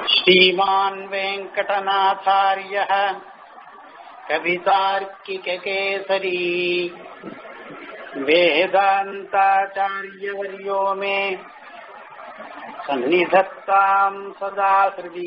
श्रीमान् वेङ्कटनाथार्यः कवितार्किककेसरी वेदान्ताचार्यवर्यो मे सन्निधत्ताम् सदा हृदि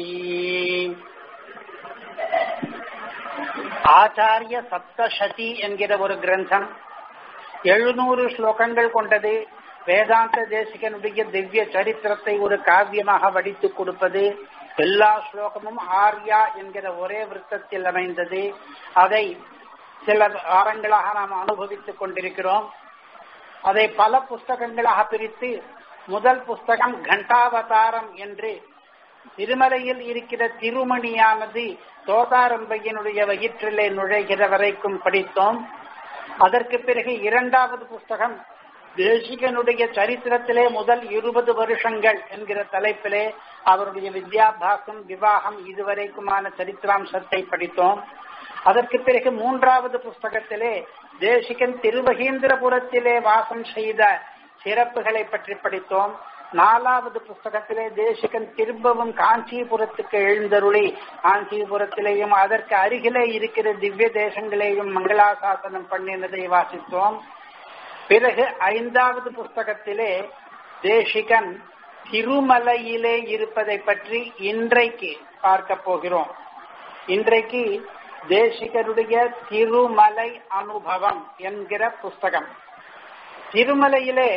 ஆச்சாரிய சப்தசதி என்கிற ஒரு கிரந்தம் எழுநூறு ஸ்லோகங்கள் கொண்டது வேதாந்த தேசிகனுடைய திவ்ய சரித்திரத்தை ஒரு காவியமாக வடித்துக் கொடுப்பது எல்லா ஸ்லோகமும் ஆர்யா என்கிற ஒரே விருத்தத்தில் அமைந்தது அதை சில வாரங்களாக நாம் அனுபவித்துக் கொண்டிருக்கிறோம் அதை பல புஸ்தகங்களாக பிரித்து முதல் புஸ்தகம் கண்டாவதாரம் என்று திருமலையில் இருக்கிற திருமணியானது தோதாரம்பையனுடைய வயிற்றிலே நுழைகிற வரைக்கும் படித்தோம் அதற்கு பிறகு இரண்டாவது புஸ்தகம் தேசிகனுடைய சரித்திரத்திலே முதல் இருபது வருஷங்கள் என்கிற தலைப்பிலே அவருடைய வித்யாபாசம் விவாகம் இதுவரைக்குமான சரித்திராம்சத்தை படித்தோம் அதற்கு பிறகு மூன்றாவது புஸ்தகத்திலே தேசிகன் திருவகீந்திரபுரத்திலே வாசம் செய்த சிறப்புகளை பற்றி படித்தோம் நாலாவது புஸ்தகத்திலே தேசிகன் திரும்பவும் காஞ்சிபுரத்துக்கு எழுந்தருளி காஞ்சிபுரத்திலேயும் அதற்கு அருகிலே இருக்கிற திவ்ய தேசங்களையும் மங்களாசாசனம் பண்ணினதை வாசித்தோம் பிறகு ஐந்தாவது புஸ்தகத்திலே தேசிகன் திருமலையிலே இருப்பதை பற்றி இன்றைக்கு பார்க்க போகிறோம் இன்றைக்கு தேசிகருடைய திருமலை அனுபவம் என்கிற புஸ்தகம் திருமலையிலே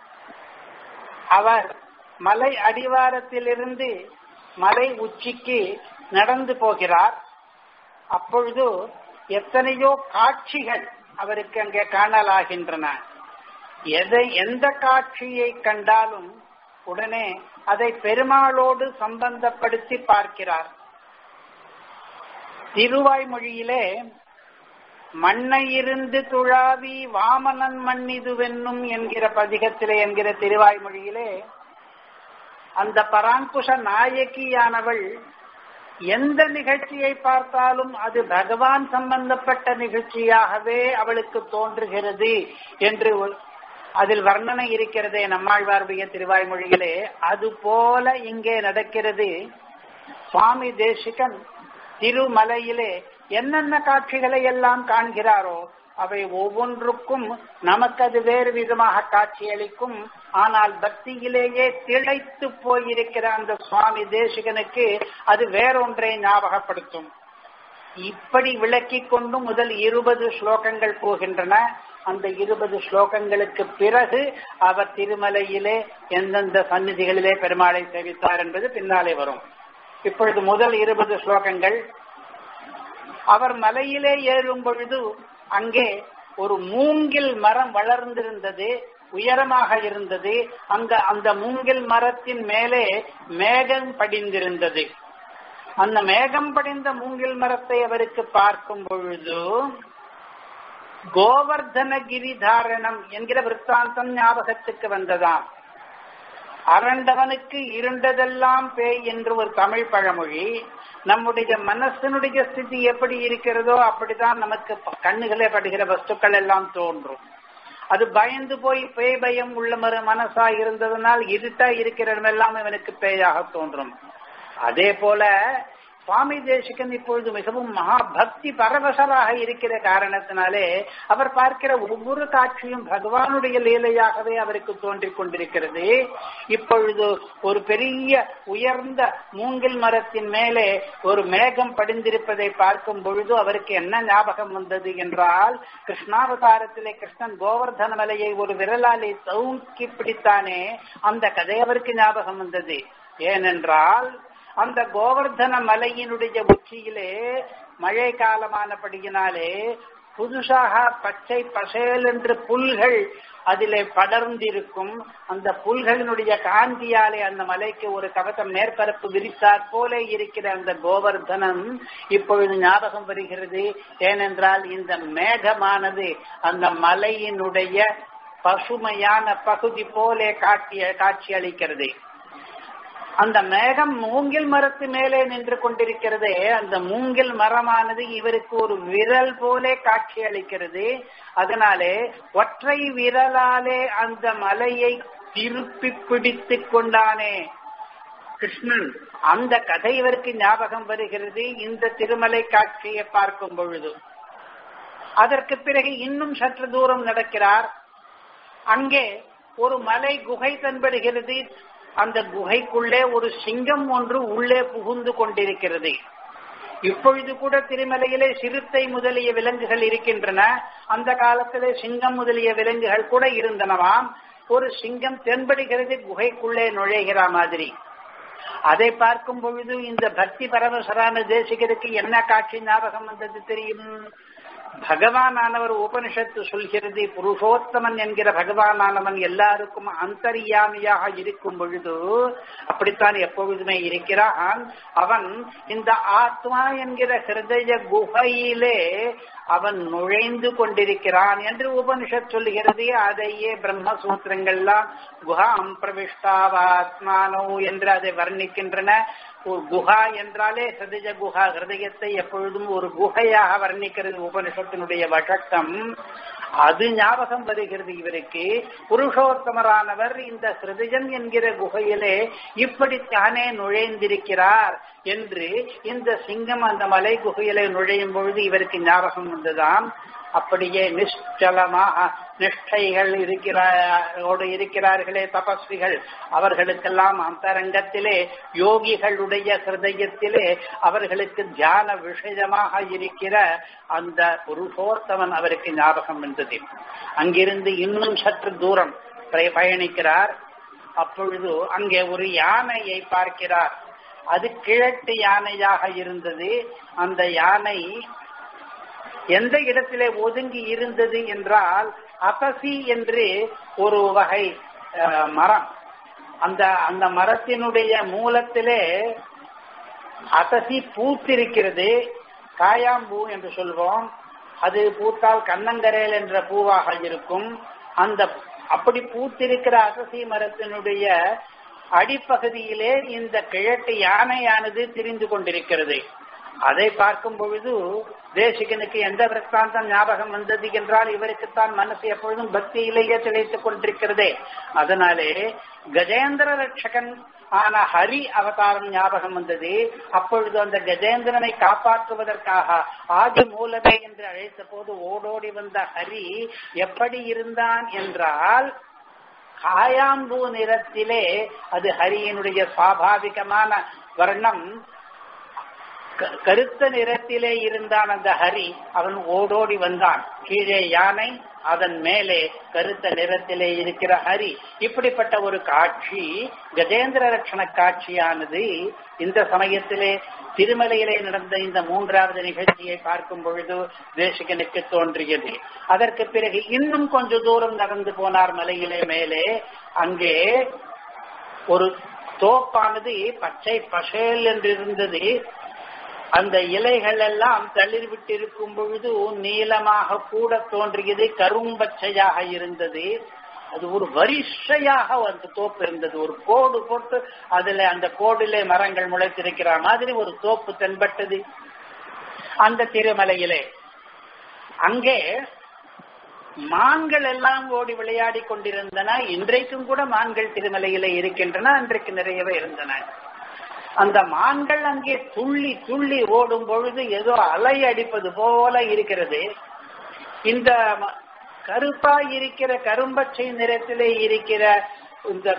அவர் மலை அடிவாரத்திலிருந்து மலை உச்சிக்கு நடந்து போகிறார் அப்பொழுது எத்தனையோ காட்சிகள் அவருக்கு அங்கே காணலாகின்றன எதை எந்த காட்சியை கண்டாலும் உடனே அதை பெருமாளோடு சம்பந்தப்படுத்தி பார்க்கிறார் திருவாய்மொழியிலே மண்ணை இருந்து துழாவி வாமனன் மண்ணிதுவென்னும் என்கிற பதிகத்திலே என்கிற திருவாய்மொழியிலே அந்த பராங்குஷ நாயகியானவள் எந்த நிகழ்ச்சியை பார்த்தாலும் அது பகவான் சம்பந்தப்பட்ட நிகழ்ச்சியாகவே அவளுக்கு தோன்றுகிறது என்று அதில் வர்ணனை இருக்கிறதே நம்மாழ்வாருடைய திருவாய்மொழியிலே அது போல இங்கே நடக்கிறது சுவாமி தேசிகன் திருமலையிலே என்னென்ன காட்சிகளை எல்லாம் காண்கிறாரோ அவை ஒவ்வொன்றுக்கும் நமக்கு அது வேறு விதமாக காட்சியளிக்கும் ஆனால் பக்தியிலேயே திளைத்து போயிருக்கிற அந்த சுவாமி தேசிகனுக்கு அது வேறொன்றை ஞாபகப்படுத்தும் இப்படி விளக்கி கொண்டு முதல் இருபது ஸ்லோகங்கள் போகின்றன அந்த இருபது ஸ்லோகங்களுக்கு பிறகு அவர் திருமலையிலே எந்தெந்த சந்நிதிகளிலே பெருமாளை சேவித்தார் என்பது பின்னாலே வரும் இப்பொழுது முதல் இருபது ஸ்லோகங்கள் அவர் மலையிலே ஏறும் பொழுது அங்கே ஒரு மூங்கில் மரம் வளர்ந்திருந்தது உயரமாக இருந்தது அங்க அந்த மூங்கில் மரத்தின் மேலே மேகம் படிந்திருந்தது அந்த மேகம் படிந்த மூங்கில் மரத்தை அவருக்கு பார்க்கும் பொழுது கோவர்தன கிரிதாரணம் என்கிற விற்த்தாந்தம் ஞாபகத்துக்கு வந்ததாம் அரண்டவனுக்கு இருண்டதெல்லாம் பேய் என்று ஒரு தமிழ் பழமொழி நம்முடைய மனசனுடைய ஸ்திதி எப்படி இருக்கிறதோ அப்படிதான் நமக்கு கண்ணுகளே படுகிற வஸ்துக்கள் எல்லாம் தோன்றும் அது பயந்து போய் பேய் பயம் உள்ள மனசா இருந்ததுனால் இருட்டா இருக்கிற இடமெல்லாம் இவனுக்கு பேயாக தோன்றும் அதே போல சுவாமி தேசிகன் இப்பொழுது மிகவும் மகா பக்தி பரவசராக இருக்கிற காரணத்தினாலே அவர் பார்க்கிற ஒவ்வொரு காட்சியும் பகவானுடைய லீலையாகவே அவருக்கு தோன்றிக் கொண்டிருக்கிறது இப்பொழுது ஒரு பெரிய உயர்ந்த மூங்கில் மரத்தின் மேலே ஒரு மேகம் படிந்திருப்பதை பார்க்கும் பொழுது அவருக்கு என்ன ஞாபகம் வந்தது என்றால் கிருஷ்ணாவதாரத்திலே கிருஷ்ணன் கோவர்தன மலையை ஒரு விரலாலை தூக்கி பிடித்தானே அந்த கதை அவருக்கு ஞாபகம் வந்தது ஏனென்றால் அந்த கோவர்தன மலையினுடைய உச்சியிலே மழை காலமானபடியினாலே புதுசாக பச்சை பசேல் என்று புல்கள் அதிலே படர்ந்திருக்கும் அந்த புல்களினுடைய காந்தியாலே அந்த மலைக்கு ஒரு கவசம் மேற்பரப்பு விரித்தாற் போல இருக்கிற அந்த கோவர்தனம் இப்பொழுது ஞாபகம் வருகிறது ஏனென்றால் இந்த மேகமானது அந்த மலையினுடைய பசுமையான பகுதி போலே காட்டிய காட்சி அளிக்கிறது அந்த மேகம் மூங்கில் மரத்து மேலே நின்று கொண்டிருக்கிறதே அந்த மூங்கில் மரமானது இவருக்கு ஒரு விரல் போலே காட்சி அளிக்கிறது அதனாலே ஒற்றை விரலாலே அந்த மலையை திருப்பி பிடித்துக் கொண்டானே கிருஷ்ணன் அந்த கதை இவருக்கு ஞாபகம் வருகிறது இந்த திருமலை காட்சியை பார்க்கும் பொழுது அதற்கு பிறகு இன்னும் சற்று தூரம் நடக்கிறார் அங்கே ஒரு மலை குகை தென்படுகிறது அந்த குகைக்குள்ளே ஒரு சிங்கம் ஒன்று உள்ளே புகுந்து கொண்டிருக்கிறது இப்பொழுது கூட திருமலையிலே சிறுத்தை முதலிய விலங்குகள் இருக்கின்றன அந்த காலத்திலே சிங்கம் முதலிய விலங்குகள் கூட இருந்தனவாம் ஒரு சிங்கம் தென்படுகிறது குகைக்குள்ளே நுழைகிற மாதிரி அதை பார்க்கும் பொழுது இந்த பக்தி பரமசரான தேசிகருக்கு என்ன காட்சி ஞாபகம் வந்தது தெரியும் பகவானானவர் உபனிஷத்து சொல்கிறது புருஷோத்தமன் என்கிற பகவானானவன் எல்லாருக்கும் அந்தரியாமியாக இருக்கும் பொழுது அப்படித்தான் எப்பொழுதுமே இருக்கிறான் அவன் இந்த ஆத்மா என்கிற ஹிருதய குகையிலே அவன் நுழைந்து கொண்டிருக்கிறான் என்று உபனிஷத் சொல்லுகிறது அதையே பிரம்மசூத்திரங்கள்லாம் குஹாம் பிரவிஷ்டாவாத்மானோ என்று அதை வர்ணிக்கின்றன ஒரு குஹா என்றாலே ஹிருதய குஹா ஹிருதயத்தை எப்பொழுதும் ஒரு குகையாக வர்ணிக்கிறது உபனிஷத்தினுடைய வழக்கம் அது ஞாபகம் வருகிறது இவருக்கு புருஷோத்தமரானவர் இந்த ஹிருதயம் என்கிற குகையிலே இப்படித்தானே நுழைந்திருக்கிறார் என்று இந்த சிங்கம் அந்த மலை குகையிலே நுழையும் பொழுது இவருக்கு ஞாபகம் வந்ததாம் அப்படியே நிஷ்டலமாக நிஷ்டைகள் இருக்கிறோடு இருக்கிறார்களே தபஸ்விகள் அவர்களுக்கெல்லாம் அந்தரங்கத்திலே யோகிகளுடைய ஹிருதயத்திலே அவர்களுக்கு தியான விஷயமாக இருக்கிற அந்த புருஷோத்தமன் அவருக்கு ஞாபகம் வந்தது அங்கிருந்து இன்னும் சற்று தூரம் பயணிக்கிறார் அப்பொழுது அங்கே ஒரு யானையை பார்க்கிறார் அது கிழட்டு யானையாக இருந்தது அந்த யானை எந்த இடத்திலே ஒதுங்கி இருந்தது என்றால் அபசி என்று ஒரு வகை மரம் அந்த அந்த மரத்தினுடைய மூலத்திலே அசசி பூத்திருக்கிறது காயாம்பூ என்று சொல்வோம் அது பூத்தால் கண்ணங்கரேல் என்ற பூவாக இருக்கும் அந்த அப்படி பூத்திருக்கிற அசசி மரத்தினுடைய அடிப்பகுதியிலே இந்த கிழட்டு யானையானது திரிந்து கொண்டிருக்கிறது அதை பார்க்கும் பொழுது தேசிகனுக்கு எந்த விற்த்தாந்தம் ஞாபகம் வந்தது என்றால் இவருக்குத்தான் மனசு எப்பொழுதும் பக்தியிலேயே திளைத்துக் கொண்டிருக்கிறதே அதனாலே கஜேந்திர ரட்சகன் ஆன ஹரி அவதாரம் ஞாபகம் வந்தது அப்பொழுது அந்த கஜேந்திரனை காப்பாற்றுவதற்காக ஆதி மூலமே என்று அழைத்த போது ஓடோடி வந்த ஹரி எப்படி இருந்தான் என்றால் காயாம்பூ நிறத்திலே அது ஹரியினுடைய சுவாபாவிகமான வர்ணம் கருத்த நிறத்திலே இருந்தான் அந்த ஹரி அவன் ஓடோடி வந்தான் கீழே யானை அதன் மேலே கருத்த நிறத்திலே இருக்கிற ஹரி இப்படிப்பட்ட ஒரு காட்சி கஜேந்திர ரட்சண காட்சியானது இந்த சமயத்திலே திருமலையிலே நடந்த இந்த மூன்றாவது நிகழ்ச்சியை பார்க்கும் பொழுது தேசிகனுக்கு தோன்றியது அதற்கு பிறகு இன்னும் கொஞ்ச தூரம் நடந்து போனார் மலையிலே மேலே அங்கே ஒரு தோப்பானது பச்சை பசேல் என்று இருந்தது அந்த இலைகள் எல்லாம் தளிர் விட்டு இருக்கும் பொழுது நீளமாக கூட தோன்றியது கரும்பச்சையாக இருந்தது அது ஒரு வரிசையாக அந்த தோப்பு இருந்தது ஒரு கோடு போட்டு அதுல அந்த கோடிலே மரங்கள் முளைத்திருக்கிற மாதிரி ஒரு தோப்பு தென்பட்டது அந்த திருமலையிலே அங்கே மான்கள் எல்லாம் ஓடி விளையாடி கொண்டிருந்தன இன்றைக்கும் கூட மான்கள் திருமலையிலே இருக்கின்றன அன்றைக்கு நிறையவே இருந்தன அந்த மான்கள் அங்கே துள்ளி துள்ளி ஓடும் பொழுது ஏதோ அலை அடிப்பது போல இருக்கிறது இந்த கருப்பா இருக்கிற கரும்பச்சை நிறத்திலே இருக்கிற இந்த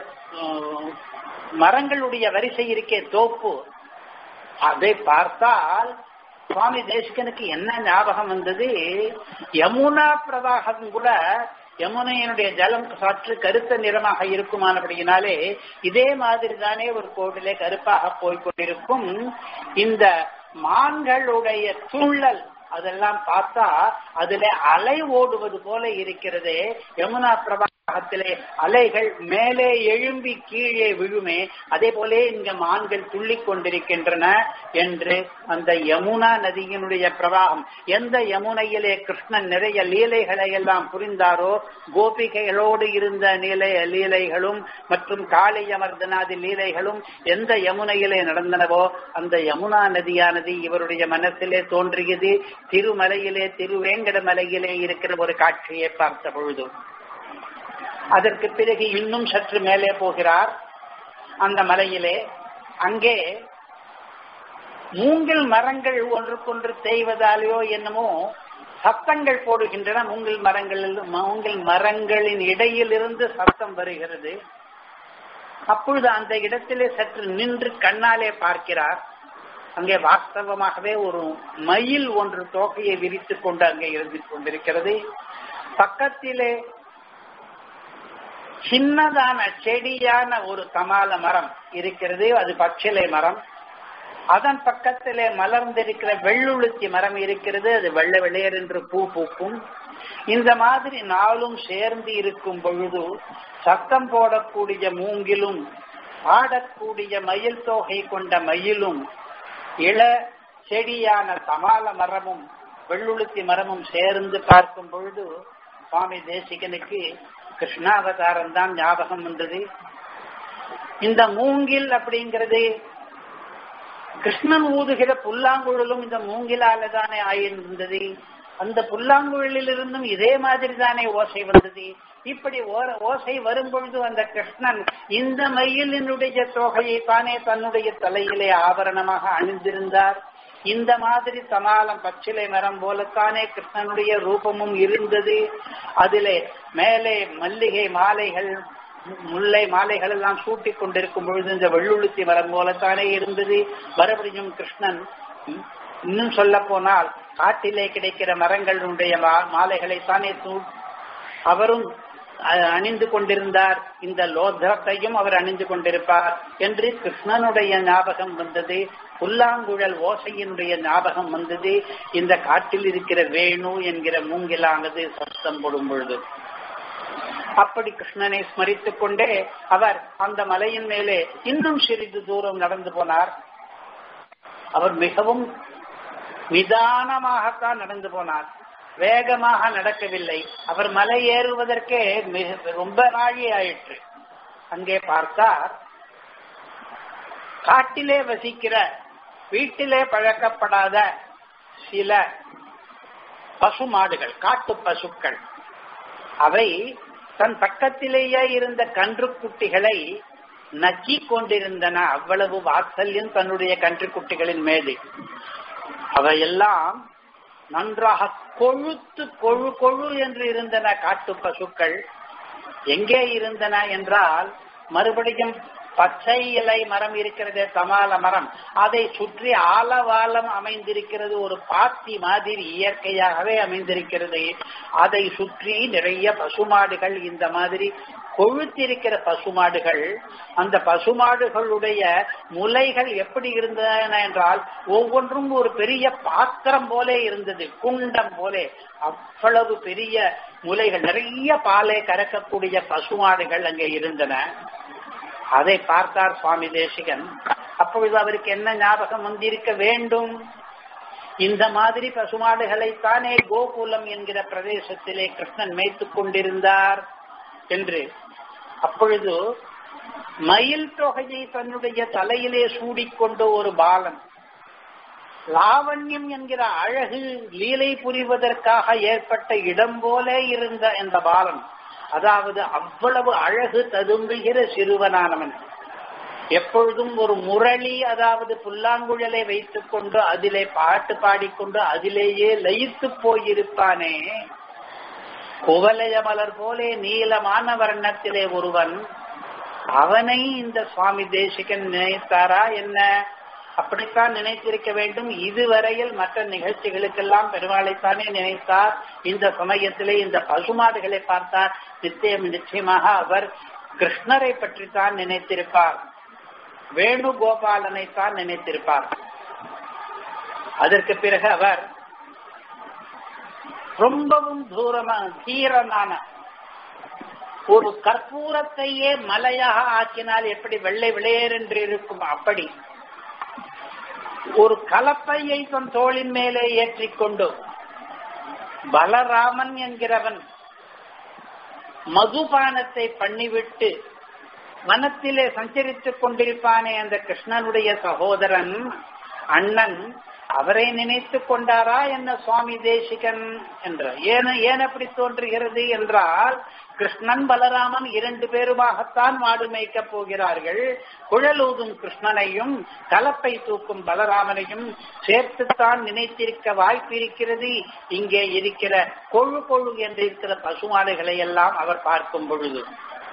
மரங்களுடைய வரிசை இருக்கே தோப்பு அதை பார்த்தால் சுவாமி தேசிகனுக்கு என்ன ஞாபகம் வந்தது யமுனா பிரவாகம் கூட யமுனையினுடைய ஜலம் சற்று கருத்த நிறமாக இருக்குமானபடியினாலே இதே மாதிரி தானே ஒரு கோவிலே கருப்பாக போய்கொண்டிருக்கும் இந்த மான்களுடைய துள்ளல் அதெல்லாம் பார்த்தா அதுல அலை ஓடுவது போல இருக்கிறது யமுனா பிரவாகத்திலே அலைகள் மேலே எழும்பி கீழே விழுமே அதே போல இங்க மான்கள் துள்ளி கொண்டிருக்கின்றன என்று அந்த யமுனா நதியினுடைய பிரவாகம் எந்த யமுனையிலே கிருஷ்ணன் நிறைய லீலைகளை எல்லாம் புரிந்தாரோ கோபிகைகளோடு இருந்த நீலை லீலைகளும் மற்றும் காளியமர்தனாதி லீலைகளும் எந்த யமுனையிலே நடந்தனவோ அந்த யமுனா நதியானது இவருடைய மனசிலே தோன்றியது திருமலையிலே திருவேங்கட மலையிலே இருக்கிற ஒரு காட்சியை பார்த்த பொழுது அதற்கு பிறகு இன்னும் சற்று மேலே போகிறார் அந்த மலையிலே அங்கே மூங்கில் மரங்கள் ஒன்றுக்கொன்று தேய்வதாலேயோ என்னமோ சத்தங்கள் போடுகின்றன மூங்கில் மரங்களில் மூங்கில் மரங்களின் இடையிலிருந்து சத்தம் வருகிறது அப்பொழுது அந்த இடத்திலே சற்று நின்று கண்ணாலே பார்க்கிறார் அங்கே வாஸ்தவமாகவே ஒரு மயில் ஒன்று தோகையை விரித்துக் கொண்டு அங்கே இருந்து கொண்டிருக்கிறது பக்கத்திலே சின்னதான செடியான ஒரு கமால மரம் இருக்கிறது அது பச்சிலை மரம் அதன் பக்கத்திலே மலர்ந்திருக்கிற வெள்ளுளுத்தி மரம் இருக்கிறது அது வெள்ளை வெள்ளையர் என்று பூ பூக்கும் இந்த மாதிரி நாளும் சேர்ந்து இருக்கும் பொழுது சத்தம் போடக்கூடிய மூங்கிலும் ஆடக்கூடிய மயில் தொகை கொண்ட மயிலும் இள செடியான சமால மரமும் வெள்ளுளுத்தி மரமும் சேர்ந்து பார்க்கும் பொழுது சுவாமி தேசிகனுக்கு கிருஷ்ணாவதாரம் தான் ஞாபகம் வந்தது இந்த மூங்கில் அப்படிங்கிறது கிருஷ்ணன் ஊதுகிற புல்லாங்குழலும் இந்த மூங்கிலால தானே ஆயிருந்தது அந்த புல்லாங்குழலிலிருந்தும் இதே மாதிரி தானே ஓசை வந்தது இப்படி ஓசை வரும் பொழுது அந்த கிருஷ்ணன் இந்த மயிலினுடைய தொகையை தானே தன்னுடைய தலையிலே ஆபரணமாக அணிந்திருந்தார் இந்த மாதிரி தமாலம் பச்சிலை மரம் போலத்தானே கிருஷ்ணனுடைய ரூபமும் இருந்தது அதிலே மேலே மல்லிகை மாலைகள் முல்லை மாலைகள் எல்லாம் சூட்டி கொண்டிருக்கும் பொழுது இந்த வெள்ளுளுத்தி மரம் போலத்தானே இருந்தது மறுபடியும் கிருஷ்ணன் இன்னும் சொல்ல போனால் காட்டிலே கிடைக்கிற மரங்களுடைய மாலைகளைத்தானே அவரும் அணிந்து கொண்டிருந்தார் இந்த லோதத்தையும் அவர் அணிந்து கொண்டிருப்பார் என்று கிருஷ்ணனுடைய ஞாபகம் வந்தது புல்லாங்குழல் ஓசையினுடைய ஞாபகம் வந்தது இந்த காட்டில் இருக்கிற வேணு என்கிற மூங்கிலானது சத்தம் போடும் பொழுது அப்படி கிருஷ்ணனை ஸ்மரித்துக் கொண்டே அவர் அந்த மலையின் மேலே இன்னும் சிறிது தூரம் நடந்து போனார் அவர் மிகவும் நிதானமாகத்தான் நடந்து போனார் வேகமாக நடக்கவில்லை அவர் மலை ஏறுவதற்கே ரொம்ப நாழி ஆயிற்று அங்கே பார்த்தார் காட்டிலே வசிக்கிற வீட்டிலே பழக்கப்படாத சில பசு மாடுகள் காட்டு பசுக்கள் அவை தன் பக்கத்திலேயே இருந்த கன்றுக்குட்டிகளை நக்கி கொண்டிருந்தன அவ்வளவு வாத்சல்யம் தன்னுடைய கன்றுக்குட்டிகளின் மேலே அவையெல்லாம் நன்றாக கொழுத்து கொழு கொழு என்று இருந்தன காட்டு பசுக்கள் எங்கே இருந்தன என்றால் மறுபடியும் பச்சை இலை மரம் இருக்கிறதே தமால மரம் அதை சுற்றி ஆலவாலம் அமைந்திருக்கிறது ஒரு பாத்தி மாதிரி இயற்கையாகவே அமைந்திருக்கிறது அதை சுற்றி நிறைய பசுமாடுகள் இந்த மாதிரி கொழுத்திருக்கிற பசுமாடுகள் அந்த பசுமாடுகளுடைய முலைகள் எப்படி இருந்தன என்றால் ஒவ்வொன்றும் ஒரு பெரிய பாத்திரம் போலே இருந்தது குண்டம் போலே அவ்வளவு பெரிய முலைகள் நிறைய பாலை கறக்கக்கூடிய பசுமாடுகள் அங்கே இருந்தன அதை பார்த்தார் சுவாமி தேசிகன் அப்பொழுது அவருக்கு என்ன ஞாபகம் வந்திருக்க வேண்டும் இந்த மாதிரி பசுமாடுகளைத்தானே கோகுலம் என்கிற பிரதேசத்திலே கிருஷ்ணன் மேய்த்துக் கொண்டிருந்தார் என்று அப்பொழுது மயில் தொகையை தன்னுடைய தலையிலே சூடிக்கொண்ட ஒரு பாலன் லாவண்யம் என்கிற அழகு லீலை புரிவதற்காக ஏற்பட்ட இடம் போல இருந்த இந்த பாலன் அதாவது அவ்வளவு அழகு ததும்புகிற சிறுவனானவன் எப்பொழுதும் ஒரு முரளி அதாவது புல்லாங்குழலை வைத்துக் கொண்டு அதிலே பாட்டு பாடிக்கொண்டு அதிலேயே லயித்து போயிருப்பானே குவலய மலர் போலே நீளமான வர்ணத்திலே ஒருவன் அவனை இந்த சுவாமி தேசிகன் நினைத்தாரா என்ன அப்படித்தான் நினைத்திருக்க வேண்டும் இதுவரையில் மற்ற நிகழ்ச்சிகளுக்கெல்லாம் பெருமாளைத்தானே நினைத்தார் இந்த சமயத்திலே இந்த பசுமாடுகளை பார்த்தார் நிச்சயம் நிச்சயமாக அவர் கிருஷ்ணரை பற்றித்தான் நினைத்திருப்பார் வேணுகோபாலனை தான் நினைத்திருப்பார் அதற்கு பிறகு அவர் ரொம்பவும் தூரமான தீரனான ஒரு கற்பூரத்தையே மலையாக ஆக்கினால் எப்படி வெள்ளை விளையரென்று இருக்கும் அப்படி ஒரு கலப்பையை தன் தோளின் மேலே ஏற்றிக்கொண்டு பலராமன் என்கிறவன் மதுபானத்தை பண்ணிவிட்டு வனத்திலே சஞ்சரித்துக் கொண்டிருப்பானே அந்த கிருஷ்ணனுடைய சகோதரன் அண்ணன் அவரை நினைத்து கொண்டாரா என்ன சுவாமி தேசிகன் என்ற ஏன் ஏன் அப்படி தோன்றுகிறது என்றால் கிருஷ்ணன் பலராமன் இரண்டு பேருமாகத்தான் மாடு மேய்க்கப் போகிறார்கள் குழலூதும் கிருஷ்ணனையும் கலப்பை தூக்கும் பலராமனையும் சேர்த்துத்தான் நினைத்திருக்க வாய்ப்பு இருக்கிறது இங்கே இருக்கிற கொழு கொழு என்று இருக்கிற பசுமாடுகளை எல்லாம் அவர் பார்க்கும் பொழுது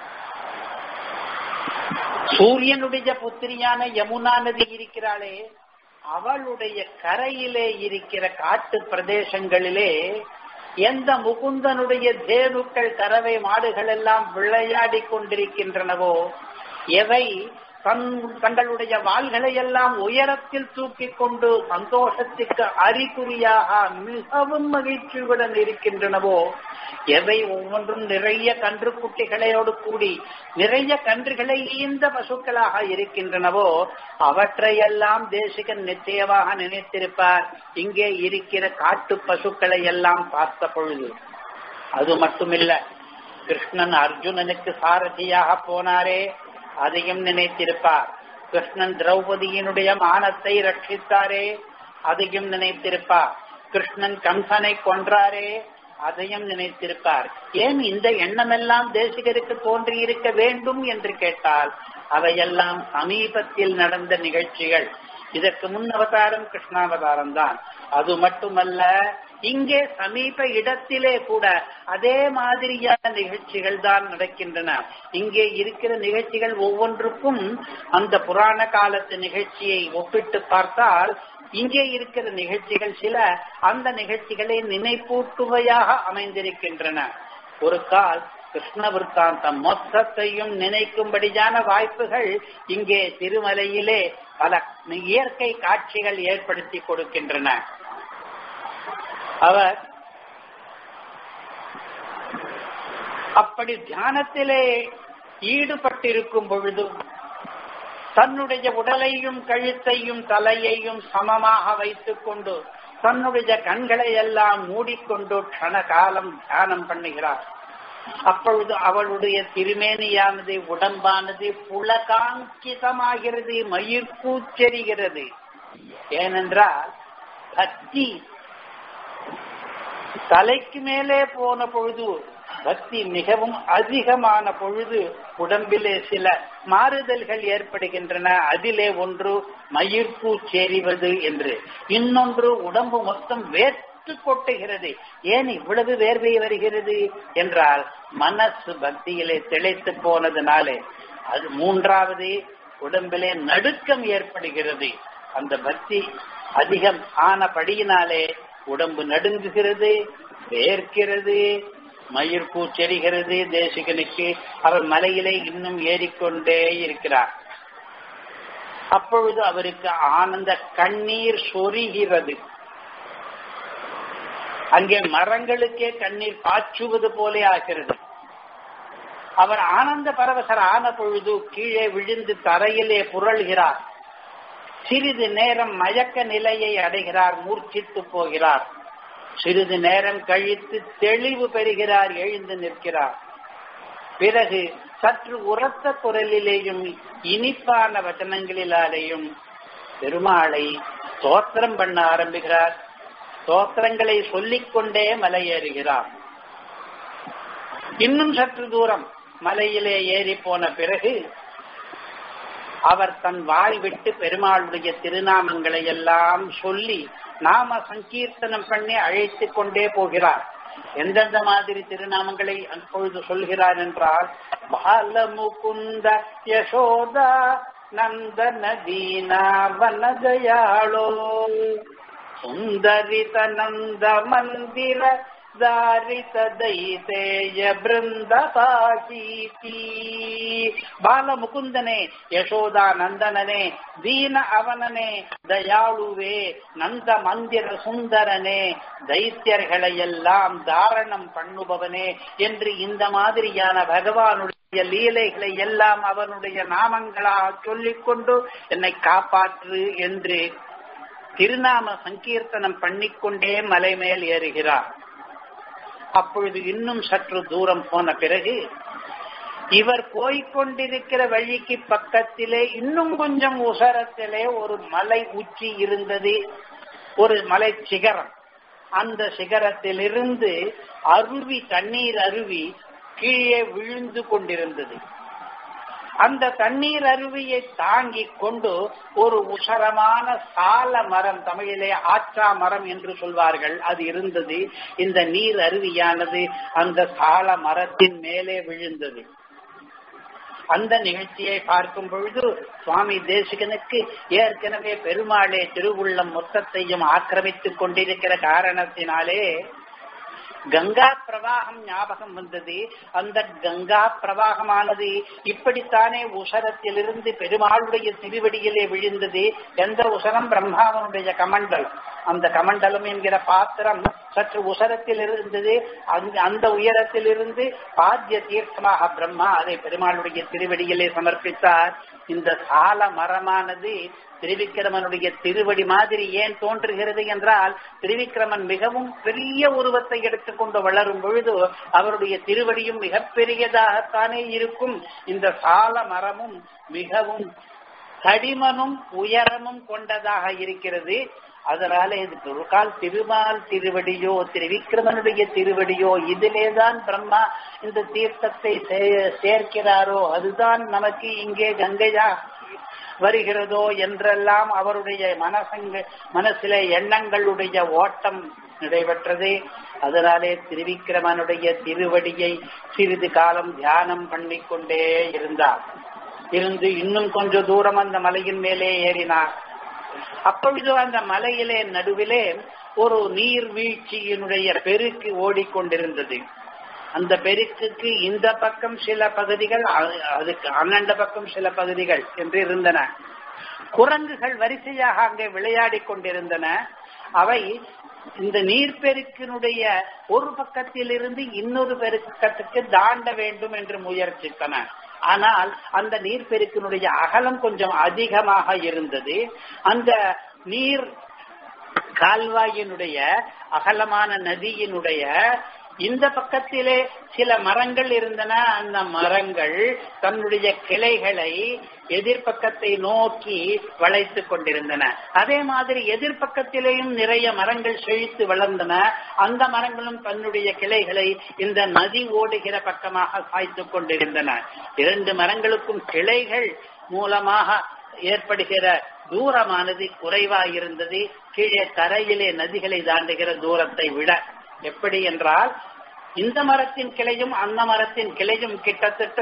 சூரியனுடைய புத்திரியான யமுனா நதி இருக்கிறாளே அவளுடைய கரையிலே இருக்கிற காட்டு பிரதேசங்களிலே எந்த முகுந்தனுடைய தேனுக்கள் கறவை மாடுகள் எல்லாம் விளையாடி கொண்டிருக்கின்றனவோ எவை தன் தங்களுடைய வாள்களை எல்லாம் உயரத்தில் தூக்கிக் கொண்டு சந்தோஷத்துக்கு அறிகுறியாக மிகவும் மகிழ்ச்சியுடன் இருக்கின்றனவோ எவை ஒவ்வொன்றும் நிறைய கன்று குட்டிகளோடு கூடி நிறைய கன்றுகளை ஈந்த பசுக்களாக இருக்கின்றனவோ அவற்றையெல்லாம் தேசிகன் நிச்சயமாக நினைத்திருப்பார் இங்கே இருக்கிற காட்டு பசுக்களை எல்லாம் பார்த்த பொழுது அது மட்டுமில்ல கிருஷ்ணன் அர்ஜுனனுக்கு சாரதியாக போனாரே அதையும் நினைத்திருப்பார் கிருஷ்ணன் திரௌபதியினுடைய மானத்தை ரட்சித்தாரே அதையும் நினைத்திருப்பார் கிருஷ்ணன் கம்சனை கொன்றாரே அதையும் நினைத்திருப்பார் ஏன் இந்த எண்ணமெல்லாம் தேசிகருக்கு தோன்றியிருக்க வேண்டும் என்று கேட்டால் அவையெல்லாம் சமீபத்தில் நடந்த நிகழ்ச்சிகள் இதற்கு முன் அவதாரம் கிருஷ்ணாவதாரம் தான் அது மட்டுமல்ல இங்கே சமீப இடத்திலே கூட அதே மாதிரியான நிகழ்ச்சிகள் தான் நடக்கின்றன இங்கே இருக்கிற நிகழ்ச்சிகள் ஒவ்வொன்றுக்கும் அந்த புராண காலத்து நிகழ்ச்சியை ஒப்பிட்டு பார்த்தால் இங்கே இருக்கிற நிகழ்ச்சிகள் சில அந்த நிகழ்ச்சிகளை நினைப்பூட்டுவையாக அமைந்திருக்கின்றன ஒரு கால் கிருஷ்ண விற்த்தாந்தம் மொத்தத்தையும் நினைக்கும்படியான வாய்ப்புகள் இங்கே திருமலையிலே பல இயற்கை காட்சிகள் ஏற்படுத்தி கொடுக்கின்றன அவர் அப்படி தியானத்திலே ஈடுபட்டிருக்கும் பொழுதும் தன்னுடைய உடலையும் கழுத்தையும் தலையையும் சமமாக வைத்துக் கொண்டு தன்னுடைய கண்களை எல்லாம் மூடிக்கொண்டு கண காலம் தியானம் பண்ணுகிறார் அப்பொழுது அவளுடைய திருமேனியானது உடம்பானது புலகாங்கிதமாகிறது மயிர்கூச்செறிகிறது ஏனென்றால் பக்தி தலைக்கு மேலே போன பொழுது பக்தி மிகவும் அதிகமான பொழுது உடம்பிலே சில மாறுதல்கள் ஏற்படுகின்றன அதிலே ஒன்று மயிர்ப்பு சேரிவது என்று இன்னொன்று உடம்பு மொத்தம் வேர்த்து கொட்டுகிறது ஏன் இவ்வளவு வேர்வை வருகிறது என்றால் மனசு பக்தியிலே திளைத்து போனதுனாலே அது மூன்றாவது உடம்பிலே நடுக்கம் ஏற்படுகிறது அந்த பக்தி அதிகம் ஆனபடியினாலே உடம்பு நடுங்குகிறது வேர்க்கிறது மயிர் பூச்செறிகிறது தேசிகனுக்கு அவர் மலையிலே இன்னும் ஏறிக்கொண்டே இருக்கிறார் அப்பொழுது அவருக்கு ஆனந்த கண்ணீர் சொரிகிறது அங்கே மரங்களுக்கே கண்ணீர் பாய்ச்சுவது போலே ஆகிறது அவர் ஆனந்த பரவசர் ஆன பொழுது கீழே விழுந்து தரையிலே புரள்கிறார் சிறிது நேரம் மயக்க நிலையை அடைகிறார் மூர்ச்சித்து போகிறார் சிறிது நேரம் கழித்து தெளிவு பெறுகிறார் எழுந்து நிற்கிறார் பிறகு சற்று உரத்த குரலிலேயும் இனிப்பான வச்சனங்களிலாலேயும் பெருமாளை தோத்திரம் பண்ண ஆரம்பிக்கிறார் தோத்திரங்களை சொல்லிக்கொண்டே மலையேறுகிறார் இன்னும் சற்று தூரம் மலையிலே ஏறி போன பிறகு அவர் தன் வாய் விட்டு பெருமாளுடைய திருநாமங்களை எல்லாம் சொல்லி நாம சங்கீர்த்தனம் பண்ணி அழைத்து கொண்டே போகிறார் எந்தெந்த மாதிரி திருநாமங்களை அப்பொழுது சொல்கிறார் என்றால் பாலமுகுந்த யசோதா நந்தன தீனா வனதயாளோ சுந்தரித நந்த மந்திர தாரித தைதேய பிருந்த பாகீதி பால முகுந்தனே யசோதா நந்தனனே தீன அவனனே தயாளுவே நந்த மந்திர சுந்தரனே தைத்தியர்களை எல்லாம் தாரணம் பண்ணுபவனே என்று இந்த மாதிரியான பகவானுடைய லீலைகளை எல்லாம் அவனுடைய நாமங்களாக சொல்லிக்கொண்டு என்னை காப்பாற்று என்று திருநாம சங்கீர்த்தனம் பண்ணிக்கொண்டே மலை மேல் ஏறுகிறார் அப்பொழுது இன்னும் சற்று தூரம் போன பிறகு இவர் போய்கொண்டிருக்கிற வழிக்கு பக்கத்திலே இன்னும் கொஞ்சம் உசரத்திலே ஒரு மலை உச்சி இருந்தது ஒரு மலை சிகரம் அந்த சிகரத்திலிருந்து அருவி தண்ணீர் அருவி கீழே விழுந்து கொண்டிருந்தது அந்த தண்ணீர் அருவியை தாங்கி கொண்டு ஒரு உசரமான சால மரம் தமிழிலே ஆற்றா மரம் என்று சொல்வார்கள் அது இருந்தது இந்த நீர் அருவியானது அந்த சால மரத்தின் மேலே விழுந்தது அந்த நிகழ்ச்சியை பார்க்கும் பொழுது சுவாமி தேசிகனுக்கு ஏற்கனவே பெருமாளே திருவுள்ளம் மொத்தத்தையும் ஆக்கிரமித்துக் கொண்டிருக்கிற காரணத்தினாலே கங்கா பிரவாகம் ஞாபகம் வந்தது அந்த கங்கா பிரவாகமானது இப்படித்தானே உசரத்திலிருந்து பெருமாளுடைய திருவடியிலே விழுந்தது எந்த உசரம் பிரம்மாவனுடைய கமண்டலம் அந்த கமண்டலம் என்கிற பாத்திரம் சற்று உசரத்தில் இருந்தது அந்த உயரத்திலிருந்து பாத்திய தீர்த்தமாக பிரம்மா அதை பெருமாளுடைய திருவடியிலே சமர்ப்பித்தார் இந்த சால மரமானது திருவிக்கிரமனுடைய திருவடி மாதிரி ஏன் தோன்றுகிறது என்றால் திருவிக்கிரமன் மிகவும் பெரிய உருவத்தை எடுத்துக்கொண்டு வளரும் பொழுது அவருடைய திருவடியும் மிகப்பெரியதாகத்தானே இருக்கும் இந்த சால மரமும் மிகவும் தடிமனும் உயரமும் கொண்டதாக இருக்கிறது அதனால இது ஒரு கால் திருமால் திருவடியோ திருவிக்கிரமனுடைய திருவடியோ இதிலேதான் பிரம்மா இந்த தீர்த்தத்தை சேர்க்கிறாரோ அதுதான் நமக்கு இங்கே கங்கையா வருகிறதோ என்றெல்லாம் அவருடைய மனசங்க மனசிலே எண்ணங்களுடைய ஓட்டம் நடைபெற்றது அதனாலே திருவிக்கிரமனுடைய திருவடியை சிறிது காலம் தியானம் பண்ணிக்கொண்டே இருந்தார் இருந்து இன்னும் கொஞ்ச தூரம் அந்த மலையின் மேலே ஏறினார் அப்பொழுது அந்த மலையிலே நடுவிலே ஒரு நீர்வீழ்ச்சியினுடைய பெருக்கு ஓடிக்கொண்டிருந்தது அந்த பெருக்குக்கு இந்த பக்கம் சில பகுதிகள் அதுக்கு அண்ணண்ட பக்கம் சில பகுதிகள் என்று இருந்தன குரங்குகள் வரிசையாக அங்கே விளையாடி கொண்டிருந்தன அவை இந்த நீர்ப்பெருக்கினுடைய ஒரு பக்கத்திலிருந்து இன்னொரு பெருக்கத்துக்கு தாண்ட வேண்டும் என்று முயற்சித்தன ஆனால் அந்த நீர்ப்பெருக்கினுடைய அகலம் கொஞ்சம் அதிகமாக இருந்தது அந்த நீர் கால்வாயினுடைய அகலமான நதியினுடைய இந்த பக்கத்திலே சில மரங்கள் இருந்தன அந்த மரங்கள் தன்னுடைய கிளைகளை எதிர்பக்கத்தை நோக்கி வளைத்துக் கொண்டிருந்தன அதே மாதிரி எதிர்பக்கத்திலேயும் நிறைய மரங்கள் செழித்து வளர்ந்தன அந்த மரங்களும் தன்னுடைய கிளைகளை இந்த நதி ஓடுகிற பக்கமாக சாய்த்துக் கொண்டிருந்தன இரண்டு மரங்களுக்கும் கிளைகள் மூலமாக ஏற்படுகிற தூரமானது குறைவாயிருந்தது கீழே தரையிலே நதிகளை தாண்டுகிற தூரத்தை விட எப்படி என்றால் இந்த மரத்தின் கிளையும் அந்த மரத்தின் கிளையும் கிட்டத்தட்ட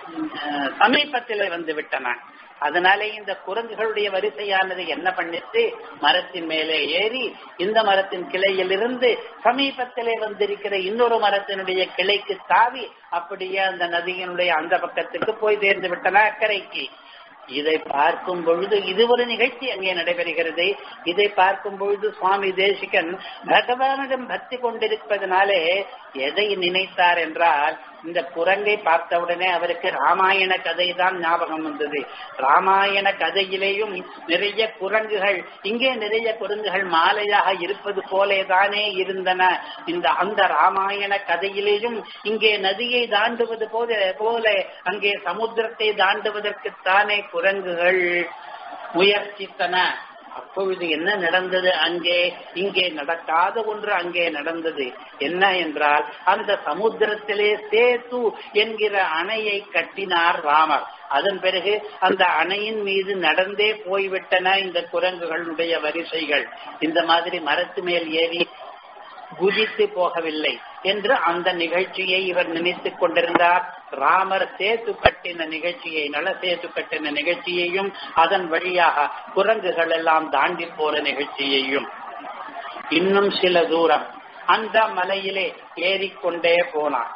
சமீபத்திலே வந்து விட்டன அதனாலே இந்த குரங்குகளுடைய வரிசையானது என்ன பண்ணிட்டு மரத்தின் மேலே ஏறி இந்த மரத்தின் கிளையிலிருந்து சமீபத்திலே வந்திருக்கிற இன்னொரு மரத்தினுடைய கிளைக்கு தாவி அப்படியே அந்த நதியினுடைய அந்த பக்கத்துக்கு போய் சேர்ந்து விட்டன அக்கறைக்கு இதை பார்க்கும் பொழுது இது ஒரு நிகழ்ச்சி அங்கே நடைபெறுகிறது இதை பார்க்கும் பொழுது சுவாமி தேசிகன் பகவானிடம் பக்தி கொண்டிருப்பதனாலே எதை நினைத்தார் என்றால் இந்த குரங்கை பார்த்தவுடனே அவருக்கு ராமாயண கதை தான் ஞாபகம் வந்தது ராமாயண கதையிலேயும் நிறைய குரங்குகள் இங்கே நிறைய குரங்குகள் மாலையாக இருப்பது போலேதானே இருந்தன இந்த அந்த ராமாயண கதையிலேயும் இங்கே நதியை தாண்டுவது போல போல அங்கே சமுத்திரத்தை தாண்டுவதற்குத்தானே குரங்குகள் முயற்சித்தன அப்பொழுது என்ன நடந்தது அங்கே இங்கே நடக்காத ஒன்று அங்கே நடந்தது என்ன என்றால் அந்த சமுத்திரத்திலே சேது என்கிற அணையை கட்டினார் ராமர் அதன் பிறகு அந்த அணையின் மீது நடந்தே போய்விட்டன இந்த குரங்குகளுடைய வரிசைகள் இந்த மாதிரி மரத்து மேல் ஏறி குதித்து போகவில்லை என்று அந்த நிகழ்ச்சியை இவர் நினைத்துக் கொண்டிருந்தார் ராமர் சேத்து கட்டின நிகழ்ச்சியை நல சேத்து கட்டின நிகழ்ச்சியையும் அதன் வழியாக குரங்குகள் எல்லாம் தாண்டி போற நிகழ்ச்சியையும் இன்னும் சில தூரம் அந்த மலையிலே ஏறிக்கொண்டே போனார்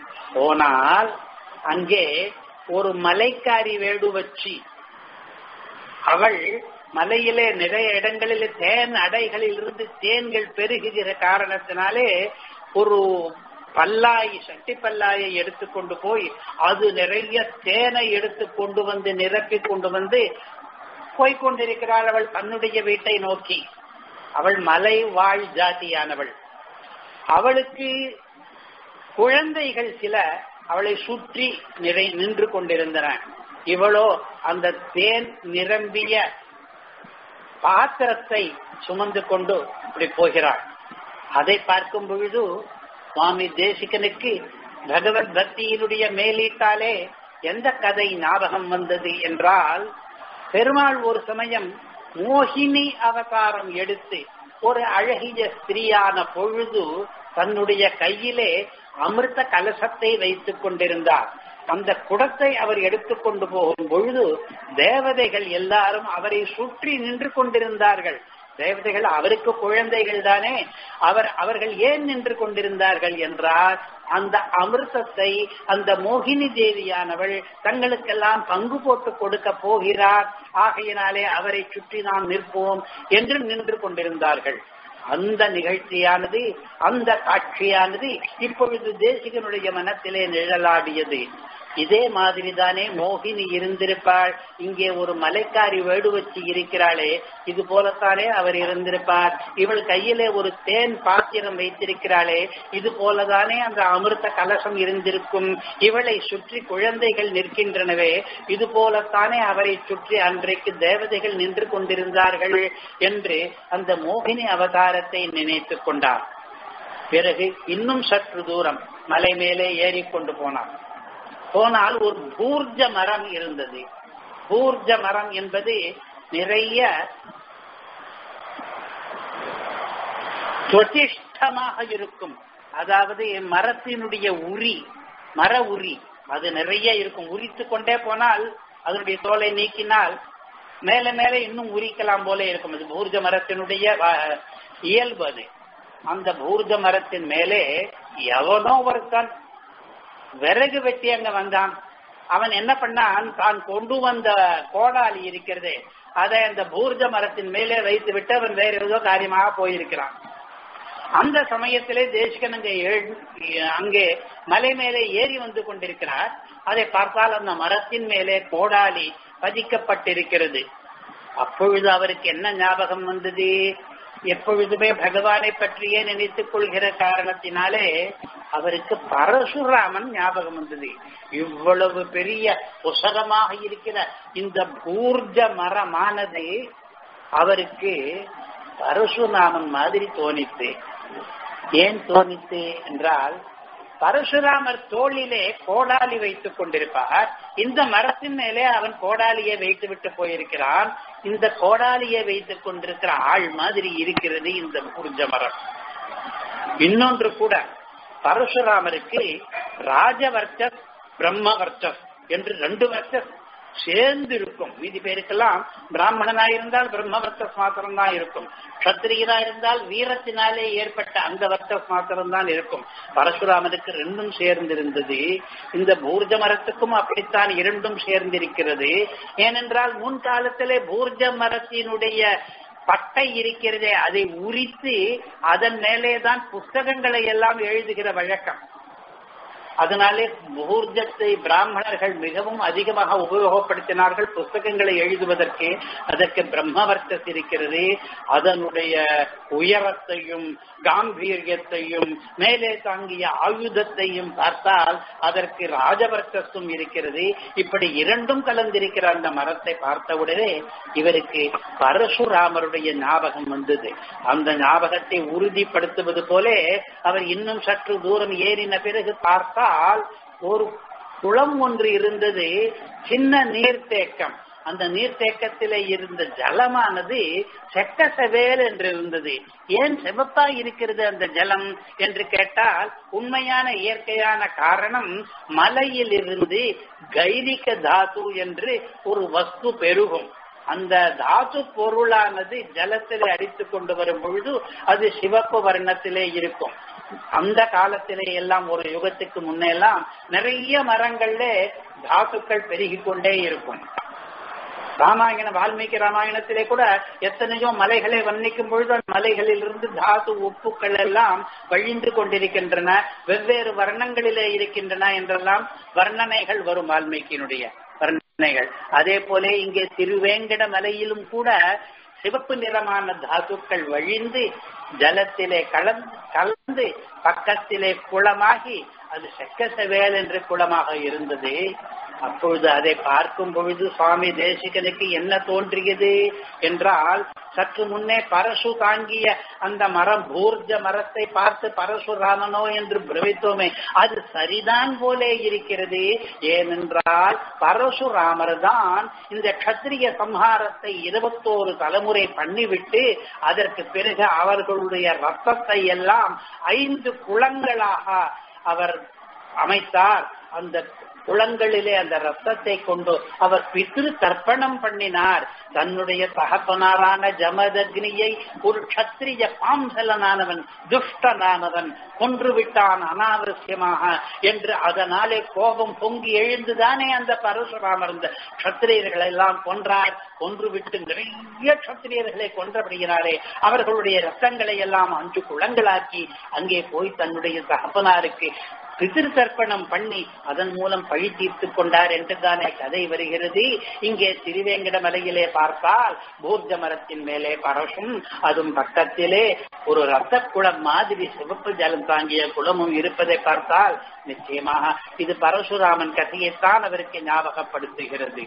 போனால் அங்கே ஒரு மலைக்காரி வேடுவச்சி அவள் மலையிலே நிறைய இடங்களில் தேன் அடைகளில் இருந்து தேன்கள் பெருகுகிற காரணத்தினாலே ஒரு பல்லாய் சட்டி பல்லாயை எடுத்துக்கொண்டு போய் அது நிறைய தேனை எடுத்து கொண்டு வந்து நிரப்பி கொண்டு வந்து போய்கொண்டிருக்கிறாள் அவள் தன்னுடைய வீட்டை நோக்கி அவள் மலை வாழ் ஜாதியானவள் அவளுக்கு குழந்தைகள் சில அவளை சுற்றி நிறை நின்று கொண்டிருந்தன இவளோ அந்த தேன் நிரம்பிய பாத்திரத்தை சுமந்து கொண்டு இப்படி போகிறாள் அதை பார்க்கும் பொழுது சுவாமி தேசிகனுக்கு பகவத் பக்தியினுடைய மேலீட்டாலே எந்த கதை ஞாபகம் வந்தது என்றால் பெருமாள் ஒரு சமயம் மோகினி அவதாரம் எடுத்து ஒரு அழகிய ஸ்திரீயான பொழுது தன்னுடைய கையிலே அமிர்த கலசத்தை வைத்துக் கொண்டிருந்தார் அந்த குடத்தை அவர் எடுத்துக்கொண்டு போகும் பொழுது தேவதைகள் எல்லாரும் அவரை சுற்றி நின்று கொண்டிருந்தார்கள் தேவதைகள் அவருக்கு குழந்தைகள் தானே அவர் அவர்கள் ஏன் நின்று கொண்டிருந்தார்கள் என்றால் அந்த அமிர்தத்தை அந்த மோகினி தேவியானவள் தங்களுக்கெல்லாம் பங்கு போட்டு கொடுக்க போகிறார் ஆகையினாலே அவரை சுற்றி நாம் நிற்போம் என்று நின்று கொண்டிருந்தார்கள் அந்த நிகழ்ச்சியானது அந்த காட்சியானது இப்பொழுது தேசிகனுடைய மனத்திலே நிழலாடியது இதே மாதிரி தானே மோகினி இருந்திருப்பாள் இங்கே ஒரு மலைக்காரி வேடு வச்சு இருக்கிறாளே இது போலத்தானே அவர் இருந்திருப்பார் இவள் கையிலே ஒரு தேன் பாத்திரம் வைத்திருக்கிறாளே இது போலதானே அந்த அமிர்த கலசம் இருந்திருக்கும் இவளை சுற்றி குழந்தைகள் நிற்கின்றனவே இது போலத்தானே அவரை சுற்றி அன்றைக்கு தேவதைகள் நின்று கொண்டிருந்தார்கள் என்று அந்த மோகினி அவதாரத்தை நினைத்துக் கொண்டார் பிறகு இன்னும் சற்று தூரம் மலை மேலே ஏறிக்கொண்டு போனார் போனால் ஒரு பூர்ஜ மரம் இருந்தது பூர்ஜ மரம் என்பது நிறைய சுவதிஷ்டமாக இருக்கும் அதாவது மரத்தினுடைய உரி மர உரி அது நிறைய இருக்கும் உரித்து கொண்டே போனால் அதனுடைய தோலை நீக்கினால் மேல மேல இன்னும் உரிக்கலாம் போல இருக்கும் அது பூர்ஜ மரத்தினுடைய இயல்பு அது அந்த பூர்ஜ மரத்தின் மேலே எவனோ ஒருத்தன் விறகு வெட்டி அங்க வந்தான் அவன் என்ன பண்ணான் தான் கொண்டு வந்த கோடாலி இருக்கிறதே அதை அந்த பூர்ஜ மரத்தின் மேலே வைத்து விட்டு அவன் வேற ஏதோ காரியமாக போயிருக்கிறான் அந்த சமயத்திலே தேசிகன் அங்கே அங்கே மலை மேலே ஏறி வந்து கொண்டிருக்கிறார் அதை பார்த்தால் அந்த மரத்தின் மேலே கோடாலி பதிக்கப்பட்டிருக்கிறது அப்பொழுது அவருக்கு என்ன ஞாபகம் வந்தது எப்பொழுதுமே பகவானை பற்றியே நினைத்துக் கொள்கிற காரணத்தினாலே அவருக்கு பரசுராமன் ஞாபகம் வந்தது இவ்வளவு பெரிய உசரமாக இருக்கிற இந்த பூர்ஜ மரமானது அவருக்கு பரசுராமன் மாதிரி தோணித்து ஏன் தோணித்து என்றால் பரசுராமர் தோளிலே கோடாலி வைத்துக் கொண்டிருப்பார் இந்த மரத்தின் மேலே அவன் கோடாலியை வைத்து விட்டு போயிருக்கிறான் இந்த கோடாலியை வைத்துக் கொண்டிருக்கிற ஆள் மாதிரி இருக்கிறது இந்த பூர்ஜ மரம் இன்னொன்று கூட பரசுராமருக்கு ராஜவர்ச்சஸ் பிரம்மவர்ச்சஸ் என்று ரெண்டு வர்ச்சஸ் சேர்ந்து இருக்கும் மீதி பேருக்கெல்லாம் பிராமணனா இருந்தால் பிரம்மவர்த்தஸ் மாத்திரம் தான் இருக்கும் கத்திரியனா இருந்தால் வீரத்தினாலே ஏற்பட்ட அந்த வர்த்தஸ் மாத்திரம் தான் இருக்கும் பரசுராமனுக்கு ரெண்டும் சேர்ந்திருந்தது இந்த பூர்ஜ மரத்துக்கும் அப்படித்தான் இரண்டும் சேர்ந்திருக்கிறது ஏனென்றால் முன்காலத்திலே பூர்ஜ மரத்தினுடைய பட்டை இருக்கிறதே அதை உரித்து அதன் மேலே தான் புஸ்தகங்களை எல்லாம் எழுதுகிற வழக்கம் அதனாலே முகூர்த்தத்தை பிராமணர்கள் மிகவும் அதிகமாக உபயோகப்படுத்தினார்கள் புஸ்தகங்களை எழுதுவதற்கு அதற்கு பிரம்மவர்த்தஸ் இருக்கிறது அதனுடைய உயரத்தையும் காம்பீரியத்தையும் மேலே தாங்கிய ஆயுதத்தையும் பார்த்தால் அதற்கு ராஜவர்த்தஸும் இருக்கிறது இப்படி இரண்டும் கலந்திருக்கிற அந்த மரத்தை பார்த்தவுடனே இவருக்கு பரசுராமருடைய ஞாபகம் வந்தது அந்த ஞாபகத்தை உறுதிப்படுத்துவது போலே அவர் இன்னும் சற்று தூரம் ஏறின பிறகு பார்த்தால் ஒரு குளம் ஒன்று இருந்தது சின்ன நீர்த்தேக்கம் அந்த நீர்த்தேக்கத்திலே இருந்த ஜலமானது செக்க செவேல் என்று இருந்தது ஏன் செவப்பா இருக்கிறது அந்த ஜலம் என்று கேட்டால் உண்மையான இயற்கையான காரணம் மலையில் இருந்து கைரிக தாது என்று ஒரு வஸ்து பெருகும் அந்த தாது பொருளானது ஜலத்திலே அடித்துக் கொண்டு வரும் பொழுது அது சிவப்பு வர்ணத்திலே இருக்கும் அந்த காலத்திலே எல்லாம் ஒரு யுகத்துக்கு முன்னெல்லாம் நிறைய மரங்கள்ல தாத்துக்கள் பெருகி கொண்டே இருக்கும் ராமாயண வால்மீகி ராமாயணத்திலே கூட எத்தனையோ மலைகளை வர்ணிக்கும் பொழுது அந்த மலைகளில் இருந்து தாது உப்புக்கள் எல்லாம் வழிந்து கொண்டிருக்கின்றன வெவ்வேறு வர்ணங்களிலே இருக்கின்றன என்றெல்லாம் வர்ணனைகள் வரும் வால்மீகியினுடைய வர்ணனைகள் அதே போல இங்கே திருவேங்கட மலையிலும் கூட சிவப்பு நிறமான தாதுக்கள் வழிந்து ஜலத்திலே கலந்து கலந்து பக்கத்திலே குளமாகி அது செக்க செவேல் என்று குளமாக இருந்தது அப்பொழுது அதை பார்க்கும் பொழுது சுவாமி தேசிகனுக்கு என்ன தோன்றியது என்றால் சற்று முன்னே பரசு தாங்கிய அந்த மரம் பூர்ஜ மரத்தை பார்த்து பரசுராமனோ என்று பிரமித்தோமே அது சரிதான் போலே இருக்கிறது ஏனென்றால் பரசுராமர் தான் இந்த கத்திரிய சம்ஹாரத்தை இருபத்தோரு தலைமுறை பண்ணிவிட்டு அதற்கு பிறகு அவர்களுடைய ரத்தத்தை எல்லாம் ஐந்து குளங்களாக அவர் அமைத்தார் அந்த குளங்களிலே அந்த ரத்தத்தை கொண்டு அவர் பித்ரு தர்ப்பணம் பண்ணினார் தன்னுடைய தகப்பனாரான ஜமதக்னியை ஒரு கத்திரிய பாம்பலனானவன் துஷ்டனானவன் கொன்று விட்டான் அனாவசியமாக என்று அதனாலே கோபம் பொங்கி எழுந்துதானே அந்த பரசுராமர் இந்த கத்திரியர்களை எல்லாம் கொன்றார் கொன்று விட்டு நிறைய கத்திரியர்களை கொன்றபடுகிறாரே அவர்களுடைய ரத்தங்களை எல்லாம் அஞ்சு குளங்களாக்கி அங்கே போய் தன்னுடைய தகப்பனாருக்கு பிதிர் தர்ப்பணம் பண்ணி அதன் மூலம் பழி தீர்த்து கொண்டார் என்றுதானே கதை வருகிறது இங்கே திருவேங்கட மலையிலே பார்த்தால் பூர்ஜ மரத்தின் மேலே பரசும் அதுவும் பக்கத்திலே ஒரு ரத்த குளம் மாதிரி சிவப்பு ஜலம் தாங்கிய குளமும் இருப்பதை பார்த்தால் நிச்சயமாக இது பரசுராமன் கதையைத்தான் அவருக்கு ஞாபகப்படுத்துகிறது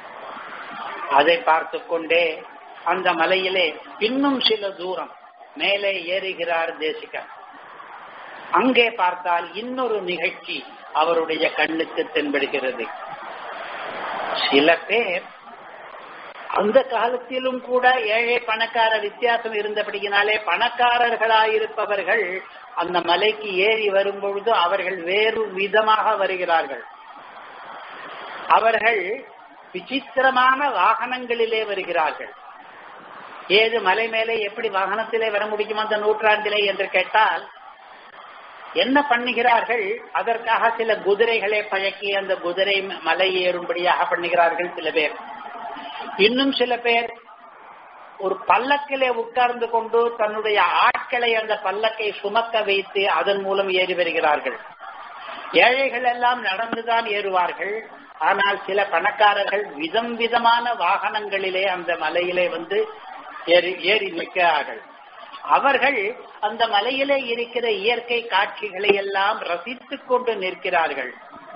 அதை பார்த்து கொண்டே அந்த மலையிலே இன்னும் சில தூரம் மேலே ஏறுகிறார் தேசிகன் அங்கே பார்த்தால் இன்னொரு நிகழ்ச்சி அவருடைய கண்ணுக்கு தென்படுகிறது சில பேர் அந்த காலத்திலும் கூட ஏழை பணக்கார வித்தியாசம் இருந்தபடியினாலே பணக்காரர்களாயிருப்பவர்கள் அந்த மலைக்கு ஏறி வரும்பொழுது அவர்கள் வேறு விதமாக வருகிறார்கள் அவர்கள் விசித்திரமான வாகனங்களிலே வருகிறார்கள் ஏது மலை மேலே எப்படி வாகனத்திலே வர முடியும் அந்த நூற்றாண்டிலே என்று கேட்டால் என்ன பண்ணுகிறார்கள் அதற்காக சில குதிரைகளை பழக்கி அந்த குதிரை மலை ஏறும்படியாக பண்ணுகிறார்கள் சில பேர் இன்னும் சில பேர் ஒரு பல்லக்கிலே உட்கார்ந்து கொண்டு தன்னுடைய ஆட்களை அந்த பல்லக்கை சுமக்க வைத்து அதன் மூலம் ஏறி வருகிறார்கள் ஏழைகள் எல்லாம் நடந்துதான் ஏறுவார்கள் ஆனால் சில பணக்காரர்கள் விதம் விதமான வாகனங்களிலே அந்த மலையிலே வந்து ஏறி ஏறி நிற்கிறார்கள் அவர்கள் அந்த மலையிலே இருக்கிற இயற்கை காட்சிகளை எல்லாம் ரசித்துக் கொண்டு நிற்கிறார்கள்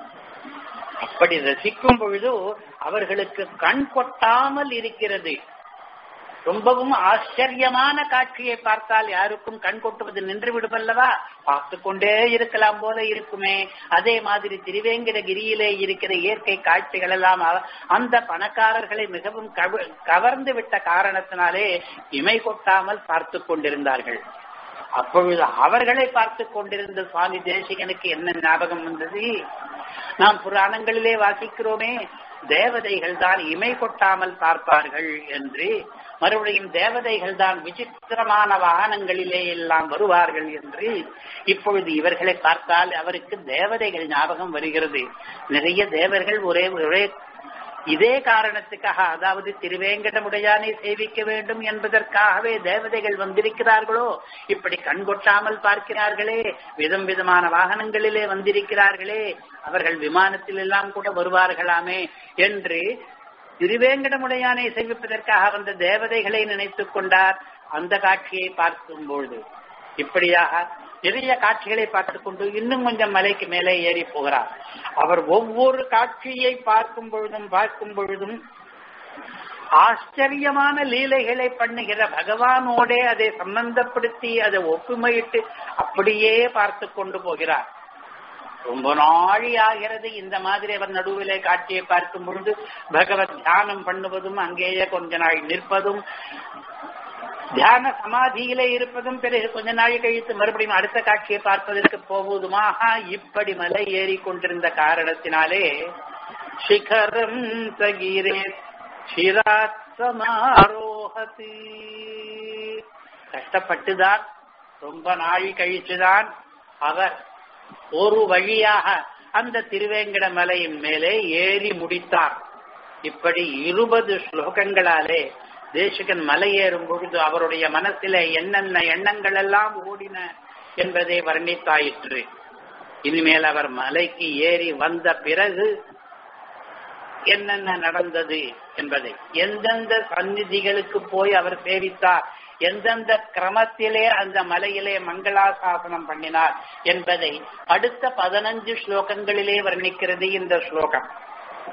அப்படி ரசிக்கும் பொழுது அவர்களுக்கு கண் கொட்டாமல் இருக்கிறது ரொம்பவும் ஆச்சரியமான காட்சியை பார்த்தால் யாருக்கும் கண் கொட்டுவது நின்று விடுமல்லவா பார்த்து கொண்டே இருக்கலாம் போல இருக்குமே அதே மாதிரி திருவேங்கடகிரியிலே இருக்கிற இயற்கை காட்சிகள் எல்லாம் அந்த பணக்காரர்களை மிகவும் கவர்ந்து விட்ட காரணத்தினாலே இமை கொட்டாமல் பார்த்து கொண்டிருந்தார்கள் அப்பொழுது அவர்களை பார்த்து கொண்டிருந்த சுவாமி தேசிகனுக்கு என்ன ஞாபகம் வந்தது நாம் புராணங்களிலே வாசிக்கிறோமே தேவதைகள் தான் இமை கொட்டாமல் பார்ப்பார்கள் என்று மறுபடியும் தேவதைகள் தான் விசித்திரமான வாகனங்களிலே எல்லாம் வருவார்கள் என்று இப்பொழுது இவர்களை பார்த்தால் அவருக்கு தேவதைகள் ஞாபகம் வருகிறது நிறைய தேவர்கள் ஒரே ஒரே இதே காரணத்துக்காக அதாவது திருவேங்கடமுடையானை சேவிக்க வேண்டும் என்பதற்காகவே தேவதைகள் வந்திருக்கிறார்களோ இப்படி கண்கொட்டாமல் பார்க்கிறார்களே விதம் விதமான வாகனங்களிலே வந்திருக்கிறார்களே அவர்கள் விமானத்தில் எல்லாம் கூட வருவார்களாமே என்று திருவேங்கடமுடையானை சேவிப்பதற்காக வந்த தேவதைகளை நினைத்துக் கொண்டார் அந்த காட்சியை பார்க்கும் பொழுது இப்படியாக நிறைய காட்சிகளை பார்த்துக் கொண்டு இன்னும் கொஞ்சம் மலைக்கு மேலே ஏறி போகிறார் அவர் ஒவ்வொரு காட்சியை பார்க்கும் பொழுதும் பார்க்கும் பொழுதும் ஆச்சரியமான லீலைகளை பண்ணுகிற பகவானோடே அதை சம்பந்தப்படுத்தி அதை ஒப்புமையிட்டு அப்படியே பார்த்து கொண்டு போகிறார் ரொம்ப நாழி ஆகிறது இந்த மாதிரி அவர் நடுவிலே காட்சியை பார்க்கும் பொழுது பகவத் தியானம் பண்ணுவதும் அங்கேயே கொஞ்ச நாள் நிற்பதும் தியான சமாதியிலே இருப்பதும் பிறகு கொஞ்ச நாள் கழித்து மறுபடியும் அடுத்த காட்சியை பார்ப்பதற்கு போவதுமாக இப்படி மலை ஏறி கொண்டிருந்த காரணத்தினாலே சிகரம் சகிரே சிராத்சமாரோகதி கஷ்டப்பட்டுதான் ரொம்ப நாள் கழிச்சுதான் அவர் ஒரு வழியாக அந்த திருவேங்கட மலையின் மேலே ஏறி முடித்தார் இப்படி இருபது ஸ்லோகங்களாலே தேசிகன் மலை ஏறும் பொழுது அவருடைய மனசிலே என்னென்ன எண்ணங்கள் எல்லாம் ஓடின என்பதை வர்ணித்தாயிற்று இனிமேல் அவர் மலைக்கு ஏறி வந்த பிறகு என்னென்ன நடந்தது என்பதை எந்தெந்த சந்நிதிகளுக்கு போய் அவர் சேவித்தார் எந்தெந்த கிரமத்திலே அந்த மலையிலே மங்களாசாசனம் பண்ணினார் என்பதை அடுத்த பதினஞ்சு ஸ்லோகங்களிலே வர்ணிக்கிறது இந்த ஸ்லோகம்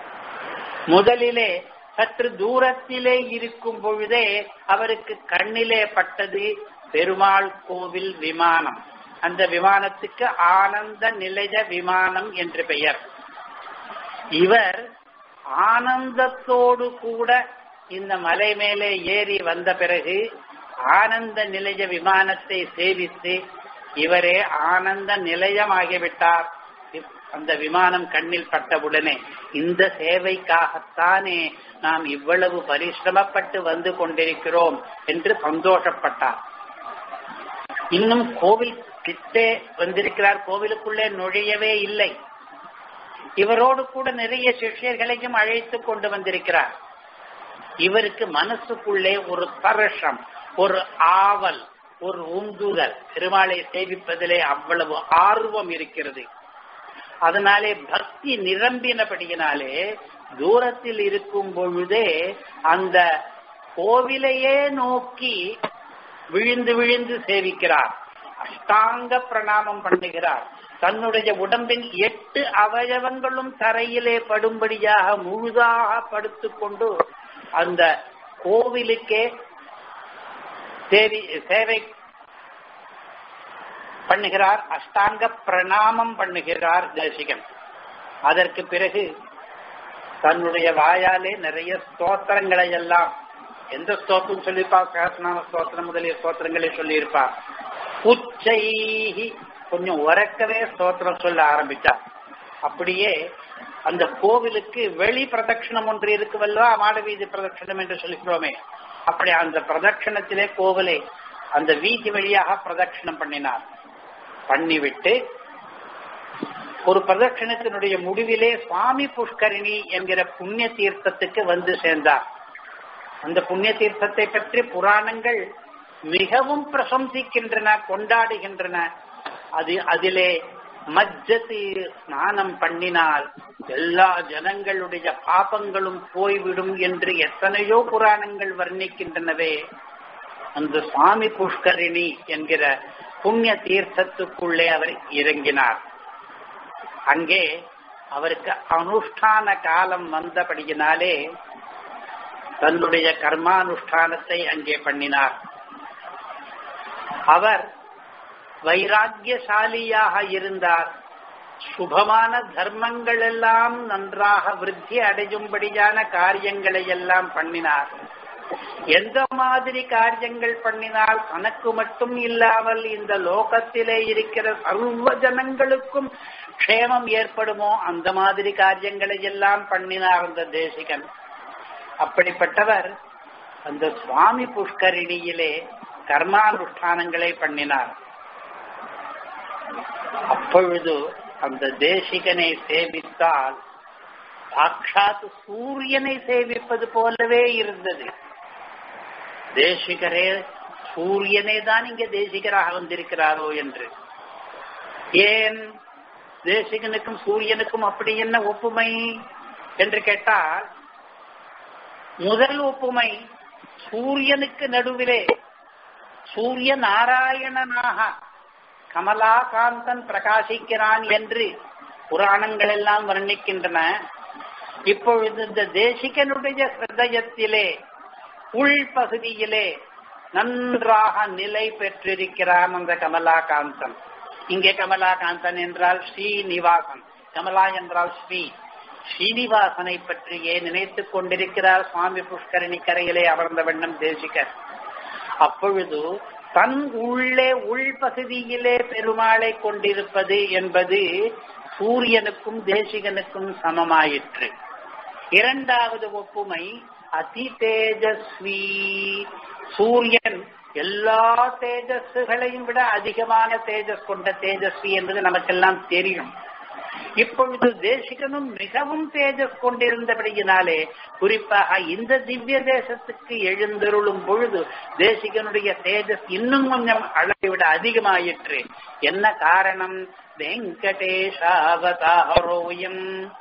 முதலிலே சற்று தூரத்திலே இருக்கும் பொழுதே அவருக்கு கண்ணிலே பட்டது பெருமாள் கோவில் விமானம் அந்த விமானத்துக்கு ஆனந்த நிலைய விமானம் என்று பெயர் இவர் ஆனந்தத்தோடு கூட இந்த மலை மேலே ஏறி வந்த பிறகு ஆனந்த நிலைய விமானத்தை சேவித்து இவரே ஆனந்த நிலையமாகிவிட்டார் அந்த விமானம் கண்ணில் பட்டவுடனே இந்த சேவைக்காகத்தானே நாம் இவ்வளவு பரிசிரமப்பட்டு வந்து கொண்டிருக்கிறோம் என்று சந்தோஷப்பட்டார் இன்னும் கோவில் கிட்டே வந்திருக்கிறார் கோவிலுக்குள்ளே நுழையவே இல்லை இவரோடு கூட நிறைய சிஷ்யர்களையும் அழைத்து கொண்டு வந்திருக்கிறார் இவருக்கு மனசுக்குள்ளே ஒரு பரஷம் ஒரு ஆவல் ஒரு உந்துதல் பெருமாளை சேவிப்பதிலே அவ்வளவு ஆர்வம் இருக்கிறது அதனாலே பக்தி நிரம்பினபடியினாலே தூரத்தில் இருக்கும் பொழுதே அந்த கோவிலையே நோக்கி விழுந்து விழுந்து சேவிக்கிறார் அஷ்டாங்க பிரணாமம் பண்ணுகிறார் தன்னுடைய உடம்பின் எட்டு அவயவங்களும் தரையிலே படும்படியாக முழுதாக படுத்துக்கொண்டு அந்த கோவிலுக்கே சேவை சேவை பண்ணுகிறார் அஷ்டாங்க பிரணாமம் பண்ணுகிறார் தேசிகன் அதற்கு பிறகு தன்னுடைய வாயாலே நிறைய ஸ்தோத்திரங்களை எல்லாம் எந்த ஸ்தோத்திரம் சொல்லியிருப்பார் சகசநாம ஸ்தோத்திரம் முதலிய ஸ்தோத்திரங்களை சொல்லியிருப்பார் உச்சைஹி கொஞ்சம் உறக்கவே ஸ்தோத்திரம் சொல்ல ஆரம்பித்தார் அப்படியே அந்த கோவிலுக்கு வெளி பிரதட்சிணம் ஒன்று இருக்குவல்லவா மாடவீதி பிரதட்சிணம் என்று சொல்லுகிறோமே அப்படி அந்த பிரதட்சிணத்திலே கோவிலை அந்த வீதி வழியாக பிரதட்சிணம் பண்ணினார் பண்ணிவிட்டு ஒரு பிரதட்சிணத்தினுடைய முடிவிலே சுவாமி புஷ்கரிணி என்கிற புண்ணிய தீர்த்தத்துக்கு வந்து சேர்ந்தார் அந்த புண்ணிய தீர்த்தத்தை பற்றி புராணங்கள் மிகவும் பிரசம்சிக்கின்றன கொண்டாடுகின்றன அது அதிலே மஜ்ஜத்து ஸ்நானம் பண்ணினால் எல்லா ஜனங்களுடைய பாபங்களும் போய்விடும் என்று எத்தனையோ புராணங்கள் வர்ணிக்கின்றனவே அந்த சுவாமி புஷ்கரிணி என்கிற புண்ணிய தீர்த்தத்துக்குள்ளே அவர் இறங்கினார் அங்கே அவருக்கு அனுஷ்டான காலம் வந்தபடியினாலே தன்னுடைய கர்மானுஷ்டானத்தை அங்கே பண்ணினார் அவர் வைராக்கியசாலியாக இருந்தார் சுபமான தர்மங்கள் எல்லாம் நன்றாக விருத்தி அடையும்படியான காரியங்களை எல்லாம் பண்ணினார் எந்த மாதிரி காரியங்கள் பண்ணினால் தனக்கு மட்டும் இல்லாமல் இந்த லோகத்திலே இருக்கிற சர்வ ஜனங்களுக்கும் க்ஷேமம் ஏற்படுமோ அந்த மாதிரி காரியங்களை எல்லாம் பண்ணினார் அந்த தேசிகன் அப்படிப்பட்டவர் அந்த சுவாமி புஷ்கரிணியிலே கர்மானுஷ்டானங்களை பண்ணினார் அப்பொழுது அந்த தேசிகனை சேவித்தால் சாட்சாத் சூரியனை சேவிப்பது போலவே இருந்தது தேசிகரே சூரியனே தான் இங்க தேசிகராக வந்திருக்கிறாரோ என்று ஏன் தேசிகனுக்கும் சூரியனுக்கும் அப்படி என்ன ஒப்புமை என்று கேட்டால் முதல் ஒப்புமை சூரியனுக்கு நடுவிலே சூரிய நாராயணனாக கமலாகாந்தன் பிரகாசிக்கிறான் என்று புராணங்கள் எல்லாம் வர்ணிக்கின்றன இப்பொழுது இந்த தேசிகனுடைய ஹிருதயத்திலே உள்பகுதியிலே நன்றாக நிலை பெற்றிருக்கிறான் அந்த கமலாகாந்தன் இங்கே கமலாகாந்தன் என்றால் ஸ்ரீனிவாசன் கமலா என்றால் ஸ்ரீ ஸ்ரீனிவாசனை பற்றியே நினைத்துக் கொண்டிருக்கிறார் சுவாமி புஷ்கரணி கரையிலே அமர்ந்த வண்ணம் தேசிகர் அப்பொழுது தன் உள்ளே உள்பகுதியிலே பெருமாளை கொண்டிருப்பது என்பது சூரியனுக்கும் தேசிகனுக்கும் சமமாயிற்று இரண்டாவது ஒப்புமை அதி தேஜஸ்வி சூரியன் எல்லா தேஜஸ்களையும் விட அதிகமான தேஜஸ் கொண்ட தேஜஸ்வி என்பது நமக்கெல்லாம் தெரியும் இப்பொழுது தேசிகனும் மிகவும் தேஜஸ் கொண்டிருந்தபடியினாலே குறிப்பாக இந்த திவ்ய தேசத்துக்கு எழுந்தருளும் பொழுது தேசிகனுடைய தேஜஸ் இன்னும் கொஞ்சம் அளவை விட அதிகமாயிற்று என்ன காரணம் வெங்கடேஷாவதாரோயம்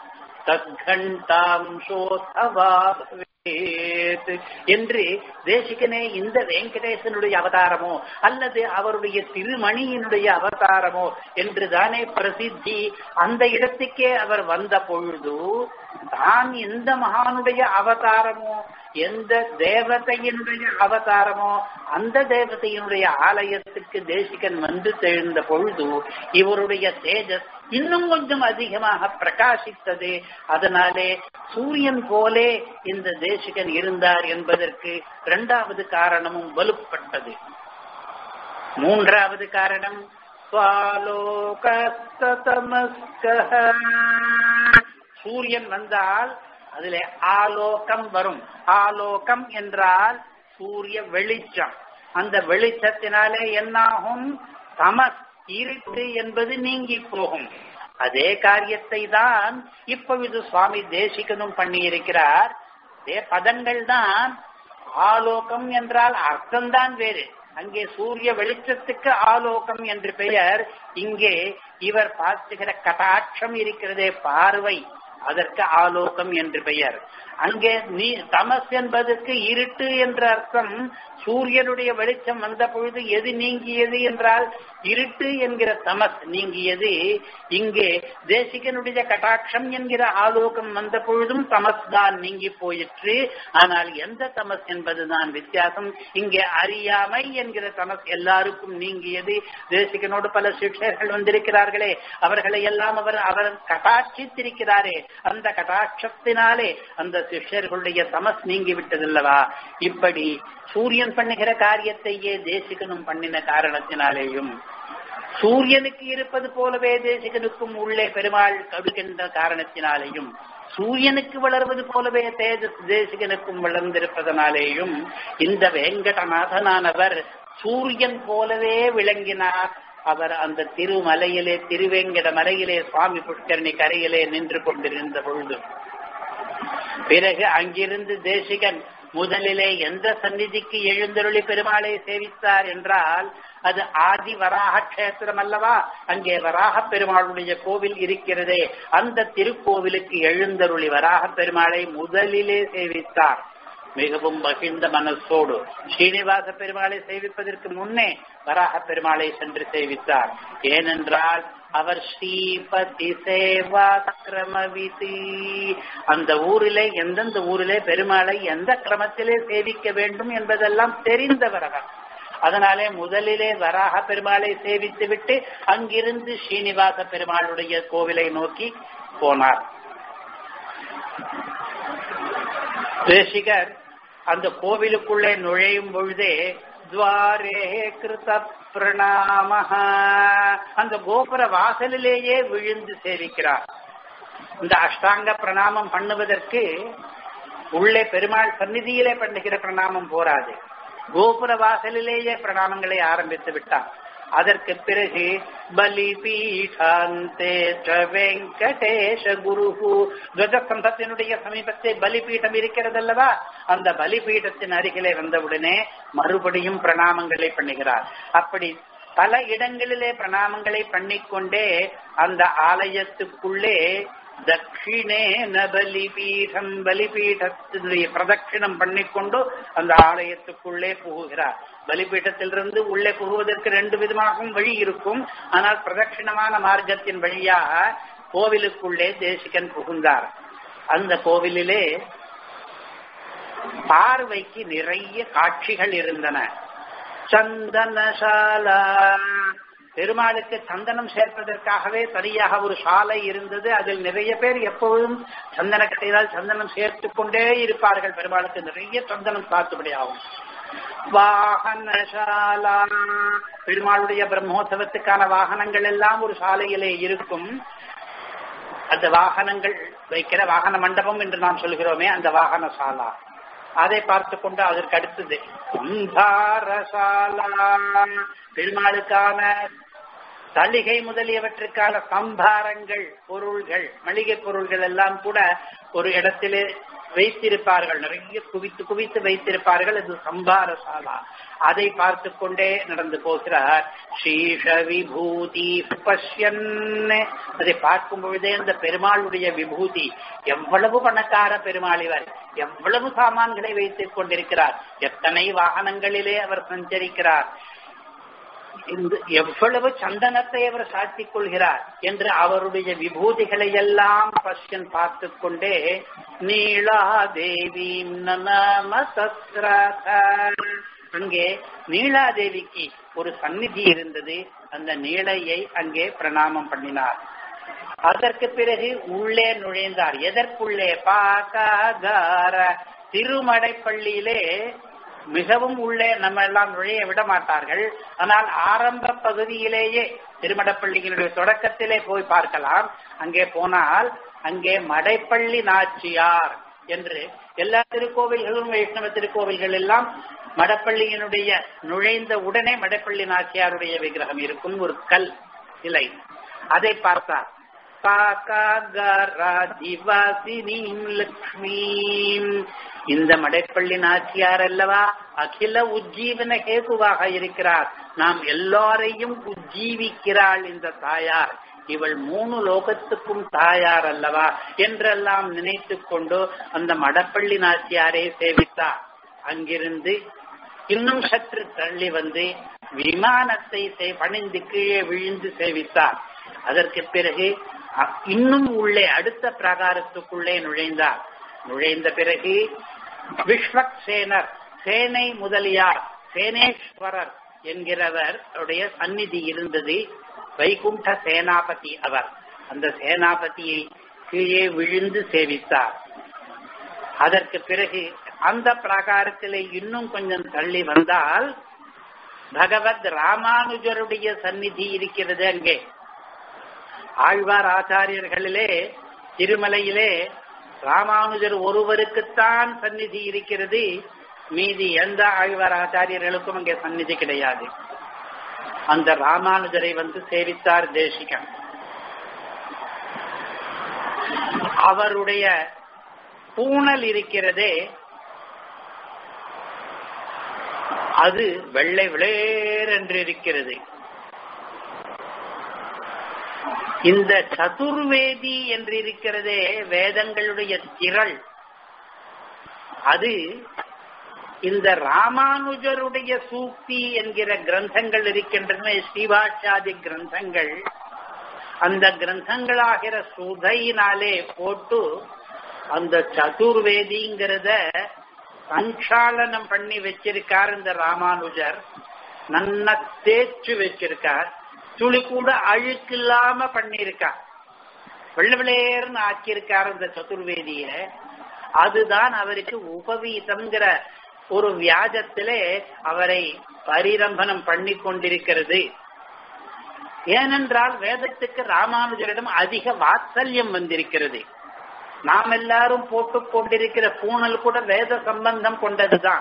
தத்கண்டாம்சோதவாத் என்று தேசிகனே இந்த வெங்கடேசனுடைய அவதாரமோ அல்லது அவருடைய திருமணியினுடைய அவதாரமோ என்று தானே பிரசித்தி அந்த இடத்துக்கே அவர் வந்த பொழுது தான் எந்த மகானுடைய அவதாரமோ எந்த தேவதையினுடைய அவதாரமோ அந்த தேவதையினுடைய ஆலயத்துக்கு தேசிகன் வந்து தெழுந்த பொழுது இவருடைய தேஜஸ் இன்னும் கொஞ்சம் அதிகமாக பிரகாசித்தது அதனாலே சூரியன் போலே இந்த தேசிகன் இருந்தார் என்பதற்கு இரண்டாவது காரணமும் வலுப்பட்டது மூன்றாவது காரணம் சூரியன் வந்தால் அதிலே ஆலோகம் வரும் ஆலோகம் என்றால் சூரிய வெளிச்சம் அந்த வெளிச்சத்தினாலே என்னாகும் தமஸ் இருட்டு என்பது நீங்கி போகும் அதே காரியத்தை தான் இப்பொழுது சுவாமி தேசிகனும் பண்ணி இருக்கிறார் அதே பதங்கள் தான் ஆலோகம் என்றால் அர்த்தம்தான் வேறு அங்கே சூரிய வெளிச்சத்துக்கு ஆலோகம் என்று பெயர் இங்கே இவர் பார்த்துகிற கட்டாட்சம் இருக்கிறதே பார்வை அதற்கு ஆலோகம் என்று பெயர் அங்கே நீ தமஸ் என்பதற்கு இருட்டு என்ற அர்த்தம் சூரியனுடைய வெளிச்சம் வந்த பொழுது எது நீங்கியது என்றால் இருட்டு என்கிற தமஸ் நீங்கியது இங்கே தேசிகனுடைய கட்டாட்சம் என்கிற ஆலோகம் வந்த பொழுதும் தமஸ் தான் நீங்கி போயிற்று ஆனால் எந்த தமஸ் என்பதுதான் வித்தியாசம் இங்கே அறியாமை என்கிற தமஸ் எல்லாருக்கும் நீங்கியது தேசிகனோடு பல சிக்ஷர்கள் வந்திருக்கிறார்களே அவர்களை எல்லாம் அவர் அவர் கட்டாட்சித்திருக்கிறாரே அந்த கட்டாட்சத்தினாலே அந்த சிஷ்யர்களுடைய தமஸ் நீங்கி விட்டதல்லவா இப்படி சூரியன் பண்ணுகிற காரியத்தையே தேசிகனும் பண்ணின காரணத்தினாலேயும் சூரியனுக்கு இருப்பது போலவே தேசிகனுக்கும் உள்ளே பெருமாள் கடுக்கின்ற காரணத்தினாலேயும் சூரியனுக்கு வளர்வது போலவே தேஜஸ் தேசிகனுக்கும் வளர்ந்திருப்பதனாலேயும் இந்த வெங்கடநாதனானவர் சூரியன் போலவே விளங்கினார் அவர் அந்த திருமலையிலே திருவேங்கட மலையிலே சுவாமி புஷ்கரணி கரையிலே நின்று கொண்டிருந்த பொழுது பிறகு அங்கிருந்து தேசிகன் முதலிலே எந்த சந்நிதிக்கு எழுந்தருளி பெருமாளை சேவித்தார் என்றால் அது ஆதி வராக கஷேத்திரம் அல்லவா அங்கே வராக பெருமாளுடைய கோவில் இருக்கிறதே அந்த திருக்கோவிலுக்கு எழுந்தருளி வராக பெருமாளை முதலிலே சேவித்தார் மிகவும் மகிழ்ந்த மனசோடு ஸ்ரீனிவாச பெருமாளை சேவிப்பதற்கு முன்னே வராக பெருமாளை சென்று சேவித்தார் ஏனென்றால் அவர் ஸ்ரீபதி சேவா கிரமவிதி அந்த ஊரிலே எந்தெந்த ஊரிலே பெருமாளை எந்த கிரமத்திலே சேவிக்க வேண்டும் என்பதெல்லாம் தெரிந்தவர் அவர் அதனாலே முதலிலே வராக பெருமாளை சேவித்து விட்டு அங்கிருந்து ஸ்ரீனிவாச பெருமாளுடைய கோவிலை நோக்கி போனார் தேசிகர் அந்த கோவிலுக்குள்ளே நுழையும் பொழுதே துவாரே கிருத பிரணாம அந்த கோபுர வாசலிலேயே விழுந்து சேவிக்கிறார் இந்த அஷ்டாங்க பிரணாமம் பண்ணுவதற்கு உள்ளே பெருமாள் சந்நிதியிலே பண்ணுகிற பிரணாமம் போராது கோபுர வாசலிலேயே பிரணாமங்களை ஆரம்பித்து விட்டார் அதற்கு பிறகு பலிபீடாந்தே வெங்கடேஷ குரு துவஜஸ்தம்பத்தினுடைய சமீபத்தை பலிபீடம் இருக்கிறதல்லவா அந்த பலிபீடத்தின் அருகிலே வந்தவுடனே மறுபடியும் பிரணாமங்களை பண்ணுகிறார் அப்படி பல இடங்களிலே பிரணாமங்களை பண்ணிக்கொண்டே அந்த ஆலயத்துக்குள்ளே தட்சிணே பலிபீடம் பலிபீடத்தினுடைய பிரதட்சிணம் பண்ணிக்கொண்டு அந்த ஆலயத்துக்குள்ளே புகுகிறார் பலிபீடத்திலிருந்து உள்ளே புகுவதற்கு ரெண்டு விதமாகவும் வழி இருக்கும் ஆனால் பிரதட்சிணமான மார்க்கத்தின் வழியாக கோவிலுக்குள்ளே தேசிகன் புகுந்தார் அந்த கோவிலிலே பார்வைக்கு நிறைய காட்சிகள் இருந்தன சந்தனசாலா பெருமாளுக்கு சந்தனம் சேர்ப்பதற்காகவே சரியாக ஒரு சாலை இருந்தது அதில் நிறைய பேர் எப்பொழுதும் சந்தன கட்டையால் சந்தனம் சேர்த்து கொண்டே இருப்பார்கள் பெருமாளுக்கு நிறைய சந்தனம் சாத்துபடி ஆகும் வாகனசாலா பெருமாளுடைய பிரம்மோத்சவத்துக்கான வாகனங்கள் எல்லாம் ஒரு சாலையிலே இருக்கும் அந்த வாகனங்கள் வைக்கிற வாகன மண்டபம் என்று நாம் சொல்கிறோமே அந்த வாகன சாலா அதை பார்த்து கொண்டு அதற்கு அடுத்தது பெருமாளுக்கான தளிகை முதலியவற்றுக்கான சம்பாரங்கள் பொருள்கள் மளிகை பொருள்கள் எல்லாம் கூட ஒரு இடத்திலே வைத்திருப்பார்கள் நிறைய குவித்து குவித்து வைத்திருப்பார்கள் அது சம்பார சாலா அதை பார்த்து கொண்டே நடந்து போகிறார் ஸ்ரீஷ விபூதி பஷ்யன் அதை பார்க்கும் பொழுதே அந்த பெருமாளுடைய விபூதி எவ்வளவு பணக்கார பெருமாள் இவர் எவ்வளவு சாமான்களை வைத்துக் கொண்டிருக்கிறார் எத்தனை வாகனங்களிலே அவர் சஞ்சரிக்கிறார் இந்த எவ்வளவு சந்தனத்தை அவர் சாத்திக் கொள்கிறார் என்று அவருடைய விபூதிகளை எல்லாம் பஷ்யன் பார்த்து கொண்டே நீளாதேவி அங்கே நீலாதேவிக்கு ஒரு சந்நிதி இருந்தது அந்த நீளையை அங்கே பிரணாமம் பண்ணினார் அதற்கு பிறகு உள்ளே நுழைந்தார் எதற்குள்ளே பாகார திருமடைப்பள்ளியிலே மிகவும் உள்ளே நம்ம எல்லாம் நுழைய விட மாட்டார்கள் ஆனால் ஆரம்ப பகுதியிலேயே திருமடப்பள்ளியினுடைய தொடக்கத்திலே போய் பார்க்கலாம் அங்கே போனால் அங்கே மடைப்பள்ளி நாச்சியார் என்று எல்லா திருக்கோவில்களும் வைஷ்ணவ திருக்கோவில்கள் எல்லாம் மடப்பள்ளியினுடைய நுழைந்த உடனே மடப்பள்ளி நாச்சியாருடைய விக்கிரகம் இருக்கும் ஒரு கல் சிலை அதை பார்த்தார் லக்ஷ்மீம் இந்த மடைப்பள்ளி நாச்சியார் அல்லவா அகில உஜ்ஜீவன ஹேதுவாக இருக்கிறார் நாம் எல்லாரையும் உஜ்ஜீவிக்கிறாள் இந்த தாயார் இவள் மூணு லோகத்துக்கும் தாயார் அல்லவா என்றெல்லாம் நினைத்து கொண்டு அந்த மடப்பள்ளி நாச்சியாரை சேவித்தார் அங்கிருந்து இன்னும் சற்று தள்ளி வந்து விமானத்தை பணிந்து கீழே விழுந்து சேவித்தார் அதற்கு பிறகு இன்னும் உள்ளே அடுத்த பிரகாரத்துக்குள்ளே நுழைந்தார் நுழைந்த பிறகு விஸ்வக் சேனர் சேனை முதலியார் சேனேஸ்வரர் என்கிறவர் உடைய சந்நிதி இருந்தது வைகுண்ட சேனாபதி அவர் அந்த சேனாபதியை கீழே விழுந்து சேவித்தார் அதற்கு பிறகு அந்த பிரகாரத்திலே இன்னும் கொஞ்சம் தள்ளி வந்தால் பகவத் ராமானுஜருடைய சந்நிதி இருக்கிறது அங்கே ஆழ்வார் ஆச்சாரியர்களிலே திருமலையிலே ராமானுஜர் ஒருவருக்குத்தான் சந்நிதி இருக்கிறது மீதி எந்த ஆழ்வார் ஆச்சாரியர்களுக்கும் அங்கே சந்நிதி கிடையாது அந்த ராமானுஜரை வந்து சேவித்தார் தேசிகன் அவருடைய பூணல் இருக்கிறதே அது வெள்ளை விளேர் என்று இருக்கிறது இந்த சதுர்வேதி என்று இருக்கிறதே வேதங்களுடைய திரள் அது இந்த ராமானுஜருடைய சூக்தி என்கிற கிரந்தங்கள் இருக்கின்றன ஸ்ரீபாஷாதி கிரந்தங்கள் அந்த கிரந்தங்களாகிற சுதையினாலே போட்டு அந்த சதுர்வேதிங்கிறத சஞ்சாலனம் பண்ணி வச்சிருக்கார் இந்த ராமானுஜர் நன்ன தேய்ச்சு வச்சிருக்கார் துளி கூட அழுக்கு இல்லாம பண்ணிருக்கார் வெள்ள விளையர்னு ஆக்கியிருக்கார் இந்த சதுர்வேதிய அதுதான் அவருக்கு உபவீதம்ங்கிற ஒரு வியாஜத்திலே அவரை பரிரம்பனம் பண்ணி கொண்டிருக்கிறது ஏனென்றால் வேதத்துக்கு ராமானுஜரிடம் அதிக வாத்சல்யம் வந்திருக்கிறது நாம் எல்லாரும் போட்டுக் கொண்டிருக்கிற பூணல் கூட வேத சம்பந்தம் கொண்டதுதான்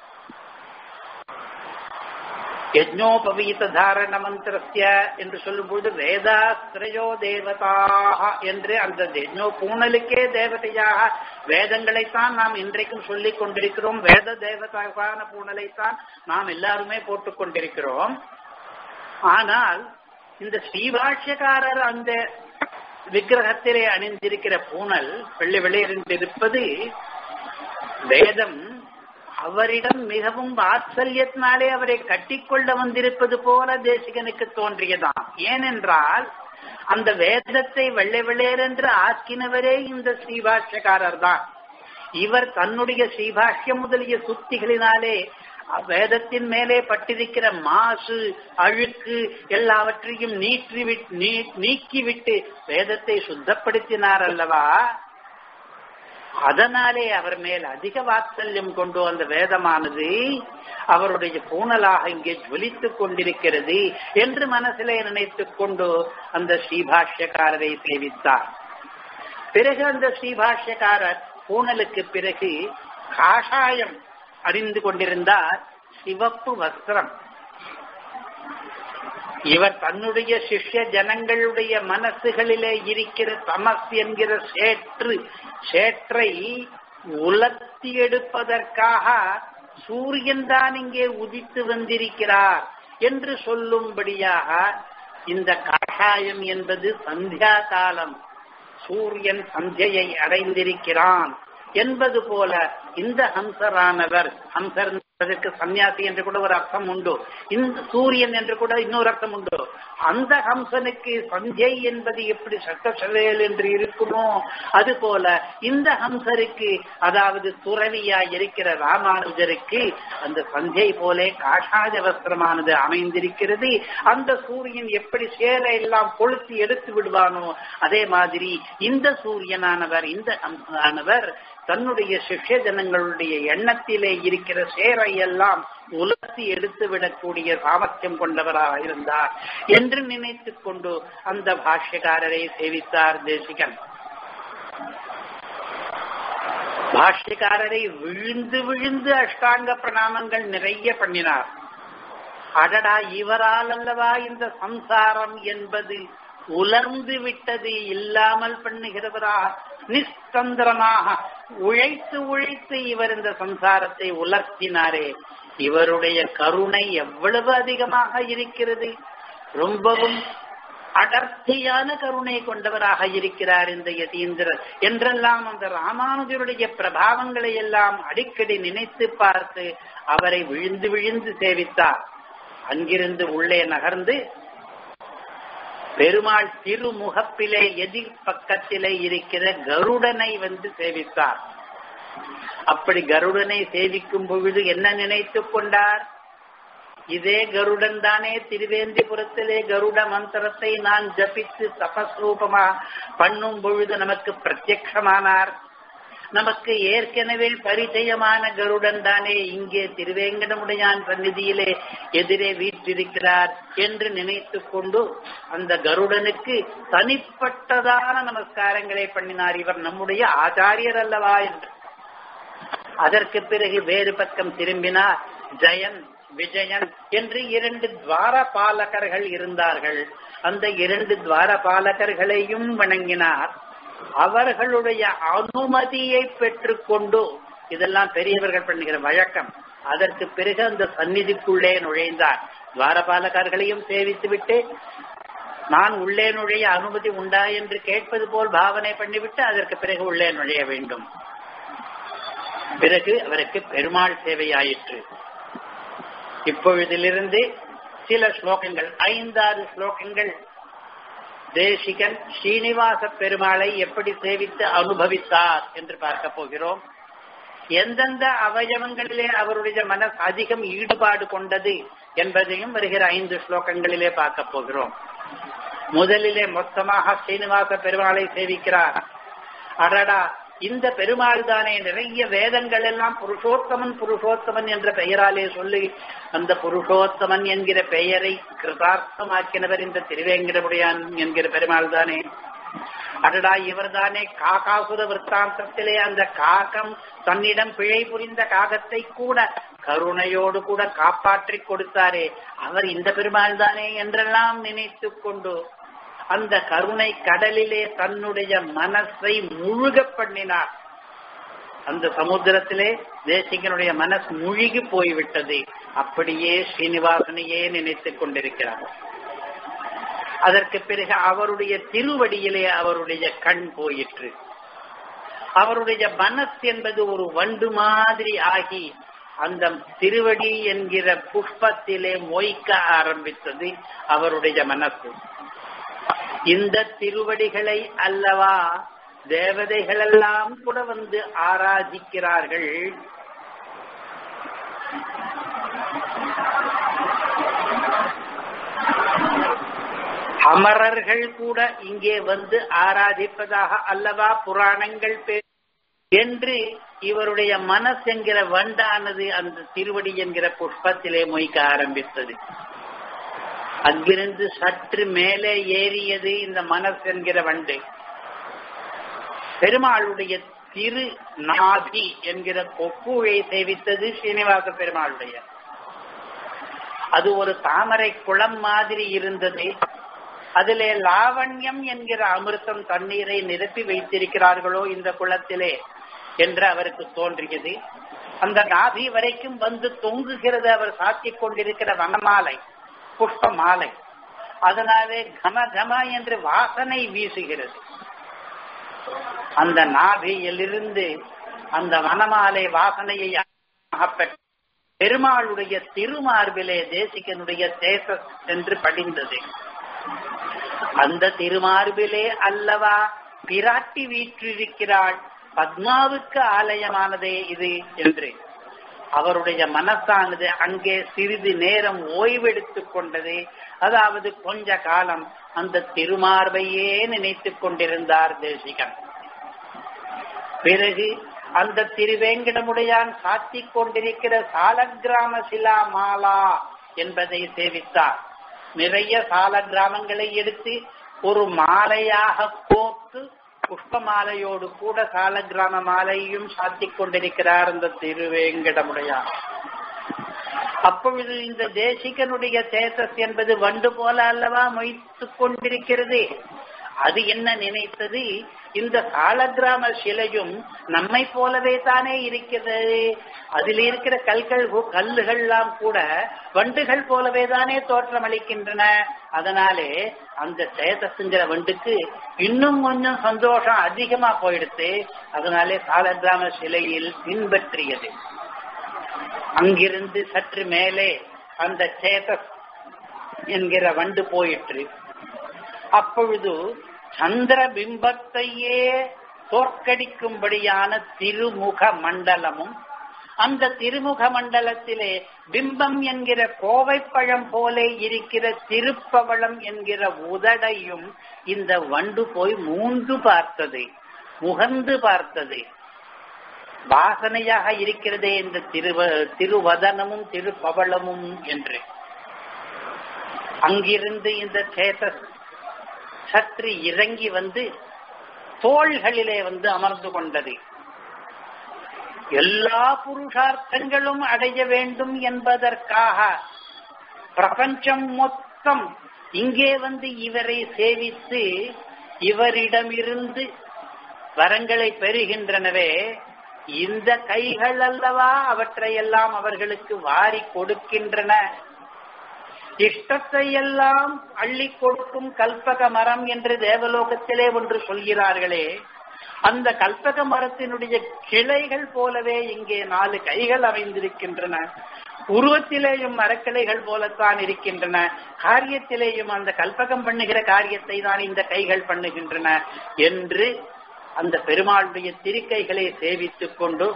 யஜ்னோபவீத தாரண மந்திரஸ்ய என்று சொல்லும்போது வேதாஸ்திரயோ தேவதாக என்று அந்த யஜ்னோ பூணலுக்கே தேவதையாக வேதங்களைத்தான் நாம் இன்றைக்கும் சொல்லிக் கொண்டிருக்கிறோம் வேத தேவதான பூணலைத்தான் நாம் எல்லாருமே போட்டுக் கொண்டிருக்கிறோம் ஆனால் இந்த ஸ்ரீபாஷ்யக்காரர் அந்த விக்கிரகத்திலே அணிந்திருக்கிற பூணல் வெள்ளை வெளியிருந்திருப்பது வேதம் அவரிடம் மிகவும் வாத்சல்யத்தினாலே அவரை கட்டிக்கொள்ள வந்திருப்பது போல தேசிகனுக்கு தோன்றியதாம் ஏனென்றால் அந்த வேதத்தை வெள்ளை வெள்ளையரென்று ஆக்கினவரே இந்த ஸ்ரீபாஷ்யக்காரர் தான் இவர் தன்னுடைய ஸ்ரீபாஷ்யம் முதலிய சுத்திகளினாலே வேதத்தின் மேலே பட்டிருக்கிற மாசு அழுக்கு எல்லாவற்றையும் நீற்றி நீக்கிவிட்டு வேதத்தை சுத்தப்படுத்தினார் அல்லவா அதனாலே அவர் மேல் அதிக வாத்சல்யம் கொண்டு அந்த வேதமானது அவருடைய பூணலாக இங்கே ஜொலித்துக் கொண்டிருக்கிறது என்று மனசிலே நினைத்துக் கொண்டு அந்த ஸ்ரீபாஷ்யக்காரரை சேவித்தார் பிறகு அந்த ஸ்ரீபாஷ்யக்காரர் பூணலுக்கு பிறகு காஷாயம் அறிந்து கொண்டிருந்தார் சிவப்பு வஸ்திரம் இவர் தன்னுடைய சிஷ்ய ஜனங்களுடைய மனசுகளிலே இருக்கிற தமஸ் என்கிற சேற்று சேற்றை உலர்த்தி எடுப்பதற்காக சூரியன் தான் இங்கே உதித்து வந்திருக்கிறார் என்று சொல்லும்படியாக இந்த கஷாயம் என்பது சந்தியா காலம் சூரியன் சந்தியை அடைந்திருக்கிறான் என்பது போல இந்த ஹம்சரானவர் ஹம்சர் என்பதற்கு சன்னியாசி என்று கூட ஒரு அர்த்தம் உண்டு இந்த சூரியன் என்று கூட இன்னொரு அர்த்தம் உண்டு அந்த ஹம்சனுக்கு சஞ்சை என்பது எப்படி சட்டசவேல் என்று இருக்குமோ அது போல இந்த ஹம்சருக்கு அதாவது துறவியா இருக்கிற ராமானுஜருக்கு அந்த சஞ்சை போலே காஷாய வஸ்திரமானது அமைந்திருக்கிறது அந்த சூரியன் எப்படி சேர எல்லாம் கொளுத்தி எடுத்து விடுவானோ அதே மாதிரி இந்த சூரியனானவர் இந்த ஹம்சனானவர் தன்னுடைய சிஷ்ய ஜனங்களுடைய எண்ணத்திலே இருக்கிற சேரை எல்லாம் உலர்த்தி எடுத்து விடக்கூடிய சாமர்த்தியம் கொண்டவராக இருந்தார் என்று நினைத்துக் கொண்டு அந்த பாஷ்யக்காரரை சேவித்தார் தேசிகன் பாஷ்யக்காரரை விழுந்து விழுந்து அஷ்டாங்க பிரணாமங்கள் நிறைய பண்ணினார் அடடா இவரால் அல்லவா இந்த சம்சாரம் என்பது உலர்ந்து விட்டது இல்லாமல் பண்ணுகிறவரா நிஸ்தந்திரமாக உழைத்து உழைத்து இவர் இந்த சம்சாரத்தை உலர்த்தினாரே இவருடைய கருணை எவ்வளவு அதிகமாக இருக்கிறது ரொம்பவும் அடர்த்தியான கருணை கொண்டவராக இருக்கிறார் இந்த யதீந்திரர் என்றெல்லாம் அந்த ராமானுஜருடைய பிரபாவங்களை எல்லாம் அடிக்கடி நினைத்து பார்த்து அவரை விழுந்து விழுந்து சேவித்தார் அங்கிருந்து உள்ளே நகர்ந்து பெருமாள் திருமுகப்பிலே எதிர் பக்கத்திலே இருக்கிற கருடனை வந்து சேவித்தார் அப்படி கருடனை சேவிக்கும் பொழுது என்ன நினைத்துக் கொண்டார் இதே கருடன் தானே திருவேந்திபுரத்திலே கருட மந்திரத்தை நான் ஜபித்து தபஸ்ரூபமா பண்ணும் பொழுது நமக்கு பிரத்யக்ஷமானார் நமக்கு ஏற்கனவே பரிச்சயமான கருடன் தானே இங்கே திருவேங்கடமுடையான் சந்நிதியிலே எதிரே வீற்றிருக்கிறார் என்று நினைத்துக் கொண்டு அந்த கருடனுக்கு தனிப்பட்டதான நமஸ்காரங்களை பண்ணினார் இவர் நம்முடைய ஆச்சாரியர் அல்லவா என்று அதற்கு பிறகு வேறு பக்கம் திரும்பினார் ஜெயன் விஜயன் என்று இரண்டு துவாரபாலகர்கள் இருந்தார்கள் அந்த இரண்டு துவாரபாலகர்களையும் வணங்கினார் அவர்களுடைய அனுமதியை பெற்றுக்கொண்டு இதெல்லாம் பெரியவர்கள் பண்ணுகிற வழக்கம் அதற்கு பிறகு அந்த சந்நிதிக்குள்ளே நுழைந்தார் துவாரபாலகர்களையும் சேவித்துவிட்டு நான் உள்ளே நுழைய அனுமதி உண்டா என்று கேட்பது போல் பாவனை பண்ணிவிட்டு அதற்கு பிறகு உள்ளே நுழைய வேண்டும் பிறகு அவருக்கு பெருமாள் சேவையாயிற்று இப்பொழுதிலிருந்து சில ஸ்லோகங்கள் ஐந்தாறு ஸ்லோகங்கள் தேசிகன் ஸ்ரீனிவாச பெருமாளை எப்படி சேவித்து அனுபவித்தார் என்று பார்க்க போகிறோம் எந்தெந்த அவயவங்களிலே அவருடைய மனசு அதிகம் ஈடுபாடு கொண்டது என்பதையும் வருகிற ஐந்து ஸ்லோகங்களிலே பார்க்க போகிறோம் முதலிலே மொத்தமாக ஸ்ரீனிவாச பெருமாளை சேவிக்கிறார் அடடா இந்த பெருமாள் தானே நிறைய வேதங்கள் எல்லாம் புருஷோத்தமன் புருஷோத்தமன் என்ற பெயராலே சொல்லி அந்த புருஷோத்தமன் என்கிற பெயரை கிருதார்த்தமாக்கினவர் இந்த திருவேங்கடமுடையான் என்கிற பெருமாள் தானே அடடா இவர் தானே காகாசுர விற்த்தாந்தத்திலே அந்த காகம் தன்னிடம் பிழை புரிந்த காகத்தை கூட கருணையோடு கூட காப்பாற்றி கொடுத்தாரே அவர் இந்த பெருமாள் தானே என்றெல்லாம் நினைத்துக் கொண்டு அந்த கருணை கடலிலே தன்னுடைய மனசை முழுக பண்ணினார் அந்த சமுத்திரத்திலே தேசிகனுடைய மனசு முழுகி போய்விட்டது அப்படியே ஸ்ரீனிவாசனையே நினைத்துக் கொண்டிருக்கிறார் அதற்கு பிறகு அவருடைய திருவடியிலே அவருடைய கண் போயிற்று அவருடைய மனஸ் என்பது ஒரு வண்டு மாதிரி ஆகி அந்த திருவடி என்கிற புஷ்பத்திலே மொய்க்க ஆரம்பித்தது அவருடைய மனசு இந்த திருவடிகளை அல்லவா தேவதைகளெல்லாம் கூட வந்து ஆராதிக்கிறார்கள் அமரர்கள் கூட இங்கே வந்து ஆராதிப்பதாக அல்லவா புராணங்கள் என்று இவருடைய மனசு என்கிற வண்டானது அந்த திருவடி என்கிற புஷ்பத்திலே மொய்க்க ஆரம்பித்தது அங்கிருந்து சற்று மேலே ஏறியது இந்த மனசு என்கிற வண்டு பெருமாளுடைய திரு நாதி என்கிற கொப்புழை சேவித்தது ஸ்ரீனிவாச பெருமாளுடைய அது ஒரு தாமரை குளம் மாதிரி இருந்தது அதிலே லாவண்யம் என்கிற அமிர்தம் தண்ணீரை நிரப்பி வைத்திருக்கிறார்களோ இந்த குளத்திலே என்று அவருக்கு தோன்றியது அந்த நாபி வரைக்கும் வந்து தொங்குகிறது அவர் சாத்திக் கொண்டிருக்கிற வனமாலை புஷ்ப மாலை அதனாலே கம கம என்று வாசனை வீசுகிறது அந்த நாபியிலிருந்து அந்த வனமாலை வாசனையை பெற்ற பெருமாளுடைய திருமார்பிலே தேசிகனுடைய தேச என்று படிந்தது அந்த திருமார்பிலே அல்லவா பிராட்டி வீற்றிருக்கிறாள் பத்மாவுக்கு ஆலயமானதே இது என்று அவருடைய மனசானது அங்கே சிறிது நேரம் ஓய்வெடுத்துக் கொண்டது அதாவது கொஞ்ச காலம் அந்த திருமார்பையே நினைத்துக் கொண்டிருந்தார் தேசிகன் பிறகு அந்த திருவேங்கடமுடையான் சாத்திக் கொண்டிருக்கிற சாலக்கிராம சிலா மாலா என்பதை சேவித்தார் நிறைய சால கிராமங்களை எடுத்து ஒரு மாலையாக கோத்து புஷ்ப மாலையோடு கூட சால கிராம மாலையும் சாத்திக் கொண்டிருக்கிறார் இந்த திருவேங்கடமுடையான் அப்பொழுது இந்த தேசிகனுடைய தேசஸ் என்பது வண்டு போல அல்லவா மொய்த்துக் கொண்டிருக்கிறது அது என்ன நினைத்தது இந்த சாலக்கிராம சிலையும் நம்மை போலவே தானே இருக்கிறது அதில் இருக்கிற கல்கள் கல்லுகள்லாம் கூட வண்டுகள் போலவே தானே தோற்றமளிக்கின்றன அதனாலே அந்த சேதசுங்கிற வண்டுக்கு இன்னும் கொஞ்சம் சந்தோஷம் அதிகமா போயிடுத்து அதனாலே சாலக்கிராம சிலையில் பின்பற்றியது அங்கிருந்து சற்று மேலே அந்த சேதஸ் என்கிற வண்டு போயிற்று அப்பொழுது சந்திர பிம்பத்தையே தோற்கடிக்கும்படியான திருமுக மண்டலமும் அந்த திருமுக மண்டலத்திலே பிம்பம் என்கிற கோவைப்பழம் போல இருக்கிற திருப்பவளம் என்கிற உதடையும் இந்த வண்டு போய் மூன்று பார்த்தது முகந்து பார்த்தது வாசனையாக இருக்கிறதே இந்த திருவ திருவதனமும் திருப்பவளமும் என்று அங்கிருந்து இந்த சேத சற்று இறங்கி வந்து தோள்களிலே வந்து அமர்ந்து கொண்டது எல்லா புருஷார்த்தங்களும் அடைய வேண்டும் என்பதற்காக பிரபஞ்சம் மொத்தம் இங்கே வந்து இவரை சேவித்து இவரிடமிருந்து வரங்களை பெறுகின்றனவே இந்த கைகள் அல்லவா அவற்றையெல்லாம் அவர்களுக்கு வாரி கொடுக்கின்றன இஷ்டத்தை எல்லாம் அள்ளி கொடுக்கும் கல்பக மரம் என்று தேவலோகத்திலே ஒன்று சொல்கிறார்களே அந்த கல்பக மரத்தினுடைய கிளைகள் போலவே இங்கே நாலு கைகள் அமைந்திருக்கின்றன உருவத்திலேயும் மரக்கிளைகள் போலத்தான் இருக்கின்றன காரியத்திலேயும் அந்த கல்பகம் பண்ணுகிற காரியத்தை தான் இந்த கைகள் பண்ணுகின்றன என்று அந்த பெருமாளுடைய திருக்கைகளை சேவித்துக் கொண்டு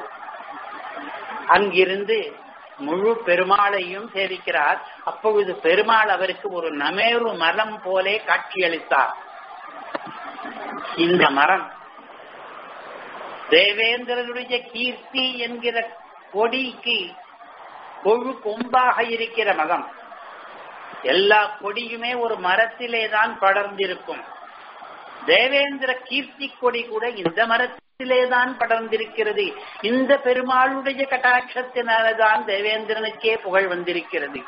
அங்கிருந்து முழு பெருமாளையும் சேவிக்கிறார் அப்பொழுது பெருமாள் அவருக்கு ஒரு நமேரு மரம் போலே காட்சியளித்தார் இந்த மரம் தேவேந்திரனுடைய கீர்த்தி என்கிற கொடிக்கு கொழு கொம்பாக இருக்கிற மதம் எல்லா கொடியுமே ஒரு மரத்திலே தான் படர்ந்திருக்கும் தேவேந்திர கீர்த்தி கொடி கூட இந்த மரத்திலே தான் படர்ந்திருக்கிறது இந்த பெருமாளுடைய கட்டாட்சத்தினால்தான் தேவேந்திரனுக்கே புகழ் வந்திருக்கிறது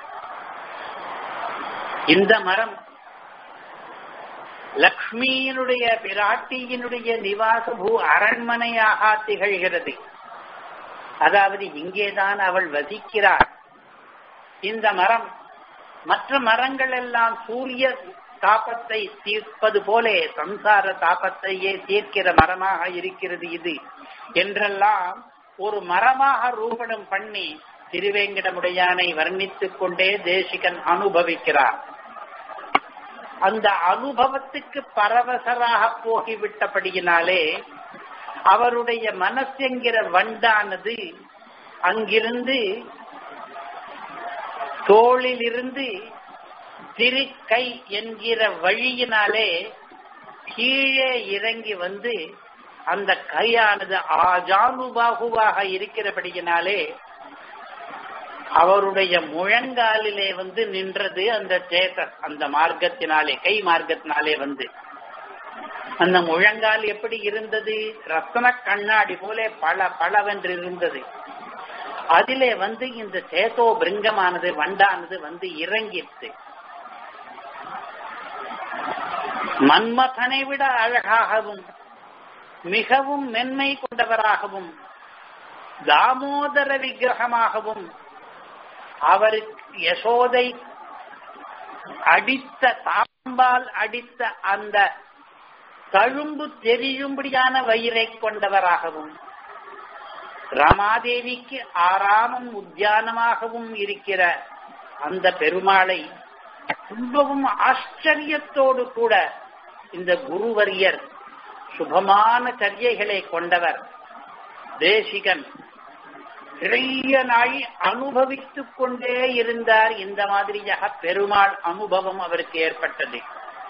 இந்த மரம் லக்ஷ்மியினுடைய பிராட்டியினுடைய நிவாச பூ அரண்மனையாக திகழ்கிறது அதாவது இங்கேதான் அவள் வசிக்கிறாள் இந்த மரம் மற்ற மரங்கள் எல்லாம் சூரிய தாபத்தை தீர்ப்பது போலே சம்சார தாபத்தையே தீர்க்கிற மரமாக இருக்கிறது இது என்றெல்லாம் ஒரு மரமாக ரூபணம் பண்ணி திருவேங்கடமுடையானை வர்ணித்துக் கொண்டே தேசிகன் அனுபவிக்கிறார் அந்த அனுபவத்துக்கு பரவசராக போகிவிட்டபடியினாலே அவருடைய மனசென்கிற வண்டானது அங்கிருந்து தோளிலிருந்து திருக்கை என்கிற வழியினாலே கீழே இறங்கி வந்து அந்த கையானது ஆஜானுபாகுவாக இருக்கிறபடியினாலே அவருடைய முழங்காலிலே வந்து நின்றது அந்த சேதர் அந்த மார்க்கத்தினாலே கை மார்க்கத்தினாலே வந்து அந்த முழங்கால் எப்படி இருந்தது ரத்தன கண்ணாடி போல பல பலவென்று இருந்தது அதிலே வந்து இந்த சேதோ பிருங்கமானது வண்டானது வந்து இறங்கிட்டு மன்மதனை விட அழகாகவும் மிகவும் மென்மை கொண்டவராகவும் தாமோதர விக்கிரகமாகவும் அவருக்கு யசோதை அடித்த தாம்பால் அடித்த அந்த தழும்பு தெரியும்படியான வயிறை கொண்டவராகவும் ரமாதேவிக்கு ஆறாமம் உத்தியானமாகவும் இருக்கிற அந்த பெருமாளை ரொம்பவும் ஆச்சரியத்தோடு கூட இந்த குருவரியர் சுபமான சரியைகளை கொண்டவர் தேசிகன் நிறைய நாள் அனுபவித்துக் கொண்டே இருந்தார் இந்த மாதிரியாக பெருமாள் அனுபவம் அவருக்கு ஏற்பட்டது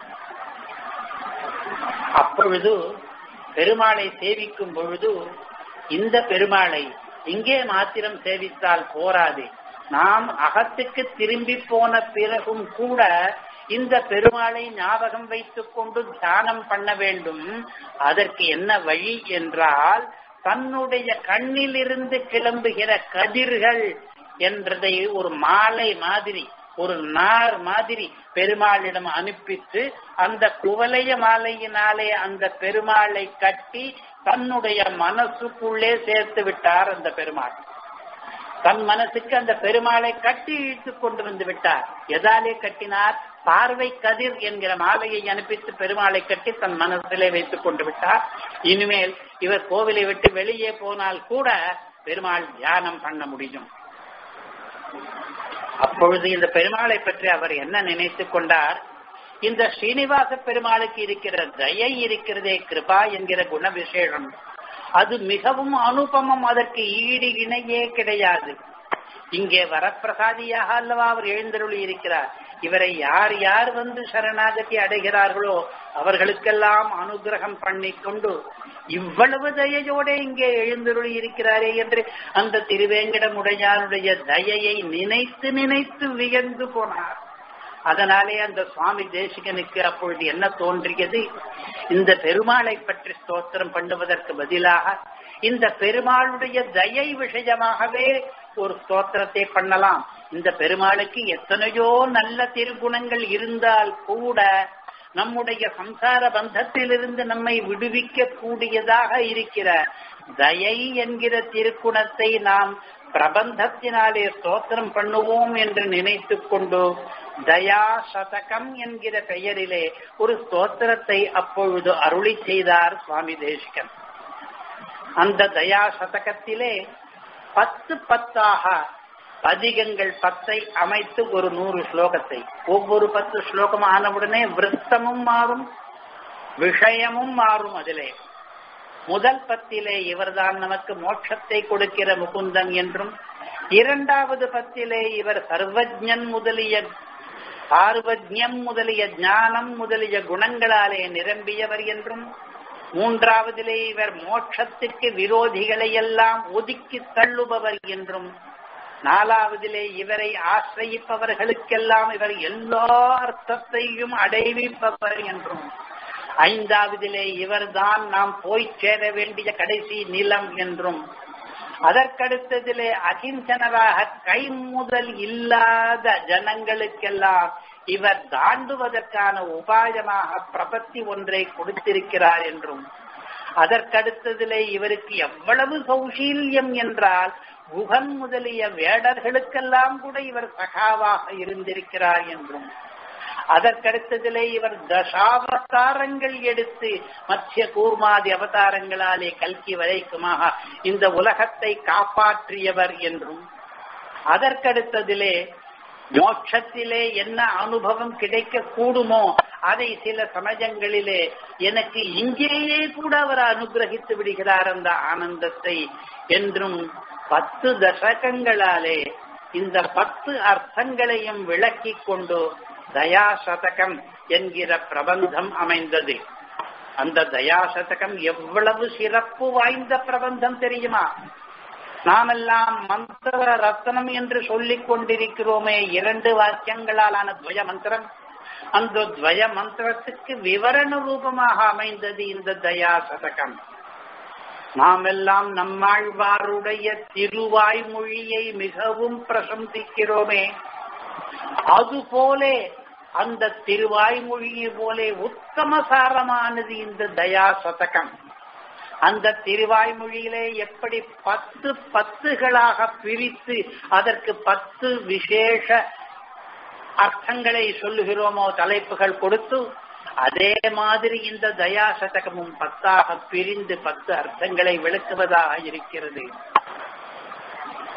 அப்பொழுது பெருமாளை சேவிக்கும் பொழுது இந்த பெருமாளை இங்கே மாத்திரம் சேவித்தால் போராது நாம் அகத்துக்கு திரும்பி போன பிறகும் கூட இந்த பெருமாளை ஞாபகம் வைத்துக் கொண்டு தியானம் பண்ண வேண்டும் அதற்கு என்ன வழி என்றால் தன்னுடைய கண்ணிலிருந்து கிளம்புகிற கதிர்கள் என்றதை ஒரு மாலை மாதிரி ஒரு நார் மாதிரி பெருமாளிடம் அனுப்பித்து அந்த குவலைய மாலையினாலே அந்த பெருமாளை கட்டி தன்னுடைய மனசுக்குள்ளே சேர்த்து விட்டார் அந்த பெருமாள் தன் மனசுக்கு அந்த பெருமாளை கட்டி இழுத்து கொண்டு வந்து விட்டார் எதாலே கட்டினார் பார்வை கதிர் என்கிற மாலையை அனுப்பித்து பெருமாளை கட்டி தன் மனசிலே வைத்துக் கொண்டு விட்டார் இனிமேல் இவர் கோவிலை விட்டு வெளியே போனால் கூட பெருமாள் தியானம் பண்ண முடியும் அப்பொழுது இந்த பெருமாளை பற்றி அவர் என்ன நினைத்துக் கொண்டார் இந்த ஸ்ரீனிவாச பெருமாளுக்கு இருக்கிற தயை இருக்கிறதே கிருபா என்கிற குண விசேஷம் அது மிகவும் அனுபமம் அதற்கு ஈடு இணையே கிடையாது இங்கே வரப்பிரசாதியாக அல்லவா அவர் எழுந்தருளி இருக்கிறார் இவரை யார் யார் வந்து சரணாகதி அடைகிறார்களோ அவர்களுக்கெல்லாம் அனுகிரகம் பண்ணி கொண்டு இவ்வளவு தயையோட இங்கே எழுந்தருளி இருக்கிறாரே என்று அந்த திருவேங்கடமுடையாருடைய தயையை நினைத்து நினைத்து வியந்து போனார் அதனாலே அந்த சுவாமி தேசிகனுக்கு அப்பொழுது என்ன தோன்றியது இந்த பெருமாளை பற்றி ஸ்தோத்திரம் பண்ணுவதற்கு பதிலாக இந்த பெருமாளுடைய தயை விஷயமாகவே ஒரு ஸ்தோத்திரத்தை பண்ணலாம் இந்த பெருமாளுக்கு எத்தனையோ நல்ல திருகுணங்கள் இருந்தால் கூட நம்முடைய சம்சார பந்தத்திலிருந்து நம்மை விடுவிக்க கூடியதாக இருக்கிற தயை என்கிற திருக்குணத்தை நாம் பிரபந்தத்தினாலே ஸ்தோத்திரம் பண்ணுவோம் என்று நினைத்துக் கொண்டு தயா சதகம் என்கிற பெயரிலே ஒரு ஸ்தோத்திரத்தை அப்பொழுது அருளி செய்தார் சுவாமி தேசிகன் அந்த தயா சதகத்திலே பத்து பத்தாக பதிகங்கள் பத்தை அமைத்து ஒரு நூறு ஸ்லோகத்தை ஒவ்வொரு பத்து ஸ்லோகம் ஆனவுடனே விருத்தமும் மாறும் விஷயமும் மாறும் அதிலே முதல் பத்திலே இவர்தான் நமக்கு மோட்சத்தை கொடுக்கிற முகுந்தன் என்றும் இரண்டாவது பத்திலே இவர் சர்வஜன் முதலிய பார்வஜ்யம் முதலிய ஞானம் முதலிய குணங்களாலே நிரம்பியவர் என்றும் மூன்றாவதிலே இவர் மோட்சத்திற்கு விரோதிகளை எல்லாம் ஒதுக்கி தள்ளுபவர் என்றும் நாலாவதிலே இவரை ஆசிரயிப்பவர்களுக்கெல்லாம் இவர் எல்லா அர்த்தத்தையும் அடைவிப்பவர் என்றும் ஐந்தாவதிலே இவர்தான் நாம் போய் சேர வேண்டிய கடைசி நிலம் என்றும் அதற்கடுத்ததிலே அகிம்சனராக கை முதல் இல்லாத ஜனங்களுக்கெல்லாம் இவர் தாண்டுவதற்கான உபாயமாக பிரபத்தி ஒன்றை கொடுத்திருக்கிறார் என்றும் அதற்கடுத்ததிலே இவருக்கு எவ்வளவு சௌசீல்யம் என்றால் குகன் முதலிய வேடர்களுக்கெல்லாம் கூட இவர் சகாவாக இருந்திருக்கிறார் என்றும் அதற்கடுத்ததிலே இவர் தசாவதாரங்கள் எடுத்து மத்திய கூர்மாதி அவதாரங்களாலே கல்கி வரைக்குமாக இந்த உலகத்தை காப்பாற்றியவர் என்றும் அதற்கடுத்ததிலே மோட்சத்திலே என்ன அனுபவம் கிடைக்க கூடுமோ அதை சில சமயங்களிலே எனக்கு இங்கேயே கூட அவர் அனுகிரகித்து விடுகிறார் அந்த ஆனந்தத்தை என்றும் பத்து தசகங்களாலே இந்த பத்து அர்த்தங்களையும் விளக்கிக் கொண்டு தயா சதகம் என்கிற பிரபந்தம் அமைந்தது அந்த தயா சதகம் எவ்வளவு சிறப்பு வாய்ந்த பிரபந்தம் தெரியுமா நாமெல்லாம் மந்திர ரத்னம் என்று சொல்லிக் கொண்டிருக்கிறோமே இரண்டு வாக்கியங்களாலான துவய மந்திரம் அந்த துவய மந்திரத்துக்கு விவரண ரூபமாக அமைந்தது இந்த தயா சதகம் நாம் எல்லாம் நம்மாழ்வாருடைய திருவாய்மொழியை மிகவும் பிரசந்திக்கிறோமே அதுபோலே அந்த திருவாய்மொழியை போலே உத்தமசாரமானது இந்த தயா சதகம் அந்த திருவாய்மொழியிலே எப்படி பத்து பத்துகளாக பிரித்து அதற்கு பத்து விசேஷ அர்த்தங்களை சொல்லுகிறோமோ தலைப்புகள் கொடுத்து அதே மாதிரி இந்த தயா சதகமும் பத்தாக பிரிந்து பத்து அர்த்தங்களை விளக்குவதாக இருக்கிறது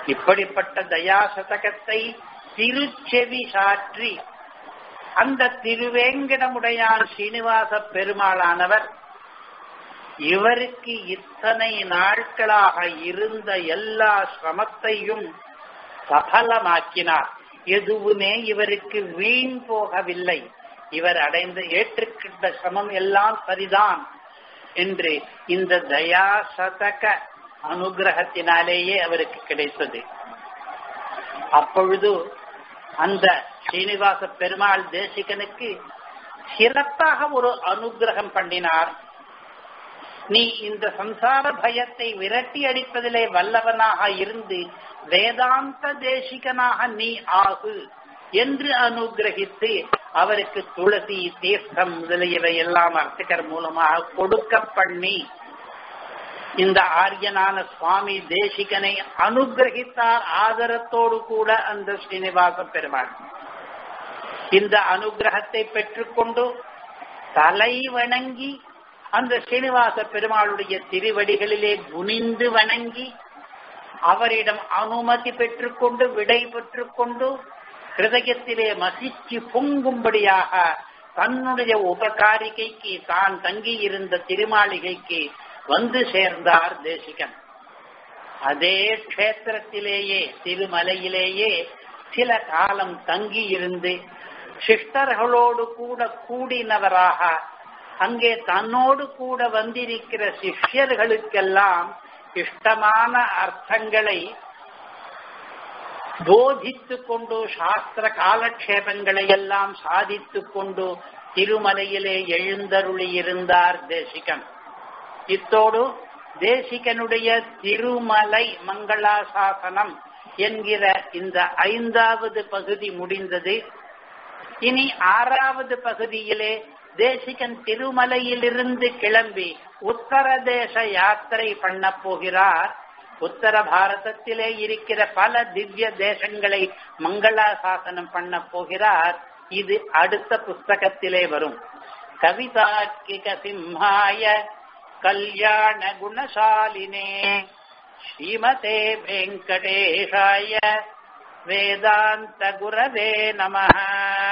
இப்படிப்பட்ட தயாசதகத்தை திருச்செவி சாற்றி அந்த திருவேங்கடமுடையான் சீனிவாச பெருமாளானவர் இவருக்கு இத்தனை நாட்களாக இருந்த எல்லா சிரமத்தையும் சபலமாக்கினார் எதுவுமே இவருக்கு வீண் போகவில்லை இவர் அடைந்த ஏற்றுக்கிட்ட சிரமம் எல்லாம் சரிதான் என்று இந்த தயாசதக அனுகிரகத்தினாலேயே அவருக்கு கிடைத்தது அப்பொழுது அந்த ஸ்ரீனிவாச பெருமாள் தேசிகனுக்கு சிறப்பாக ஒரு அனுகிரகம் பண்ணினார் நீ இந்த சம்சார பயத்தை விரட்டி அடிப்பதிலே வல்லவனாக இருந்து வேதாந்த தேசிகனாக நீ ஆகு என்று அனுகிரகித்து அவருக்கு துளசி தீர்த்தம் முதலியவை எல்லாம் அர்ச்சகர் மூலமாக கொடுக்க பண்ணி இந்த ஆரியனான சுவாமி தேசிகனை அனுகிரகித்தார் ஆதரத்தோடு கூட அந்த ஸ்ரீனிவாச பெருமாள் இந்த அனுகிரகத்தை பெற்றுக்கொண்டு தலை வணங்கி அந்த ஸ்ரீனிவாச பெருமாளுடைய திருவடிகளிலே குனிந்து வணங்கி அவரிடம் அனுமதி பெற்றுக்கொண்டு விடை பெற்றுக்கொண்டு ஹிருதயத்திலே மசிச்சு பொங்கும்படியாக தன்னுடைய உபகாரிகைக்கு தான் தங்கியிருந்த திருமாளிகைக்கு வந்து சேர்ந்தார் தேசிகன் அதே க்ஷேத்திரத்திலேயே திருமலையிலேயே சில காலம் தங்கி இருந்து சிஷ்டர்களோடு கூட கூடினவராக அங்கே தன்னோடு கூட வந்திருக்கிற சிஷ்யர்களுக்கெல்லாம் இஷ்டமான அர்த்தங்களை போதித்துக் கொண்டு சாஸ்திர காலக்ஷேபங்களை எல்லாம் சாதித்துக் கொண்டு திருமலையிலே எழுந்தருளி இருந்தார் தேசிகன் இத்தோடு தேசிகனுடைய திருமலை மங்களாசாசனம் என்கிற இந்த ஐந்தாவது பகுதி முடிந்தது இனி ஆறாவது பகுதியிலே தேசிகன் திருமலையிலிருந்து கிளம்பி உத்தரதேச யாத்திரை பண்ண போகிறார் உத்தர பாரதத்திலே இருக்கிற பல திவ்ய தேசங்களை மங்களாசாசனம் பண்ண போகிறார் இது அடுத்த புஸ்தகத்திலே வரும் கவிதார்க்கிக சிம்ஹாய கல்யாண குணசாலினே ஸ்ரீமதே வெங்கடேஷாய வேதாந்த குரவே நமஹ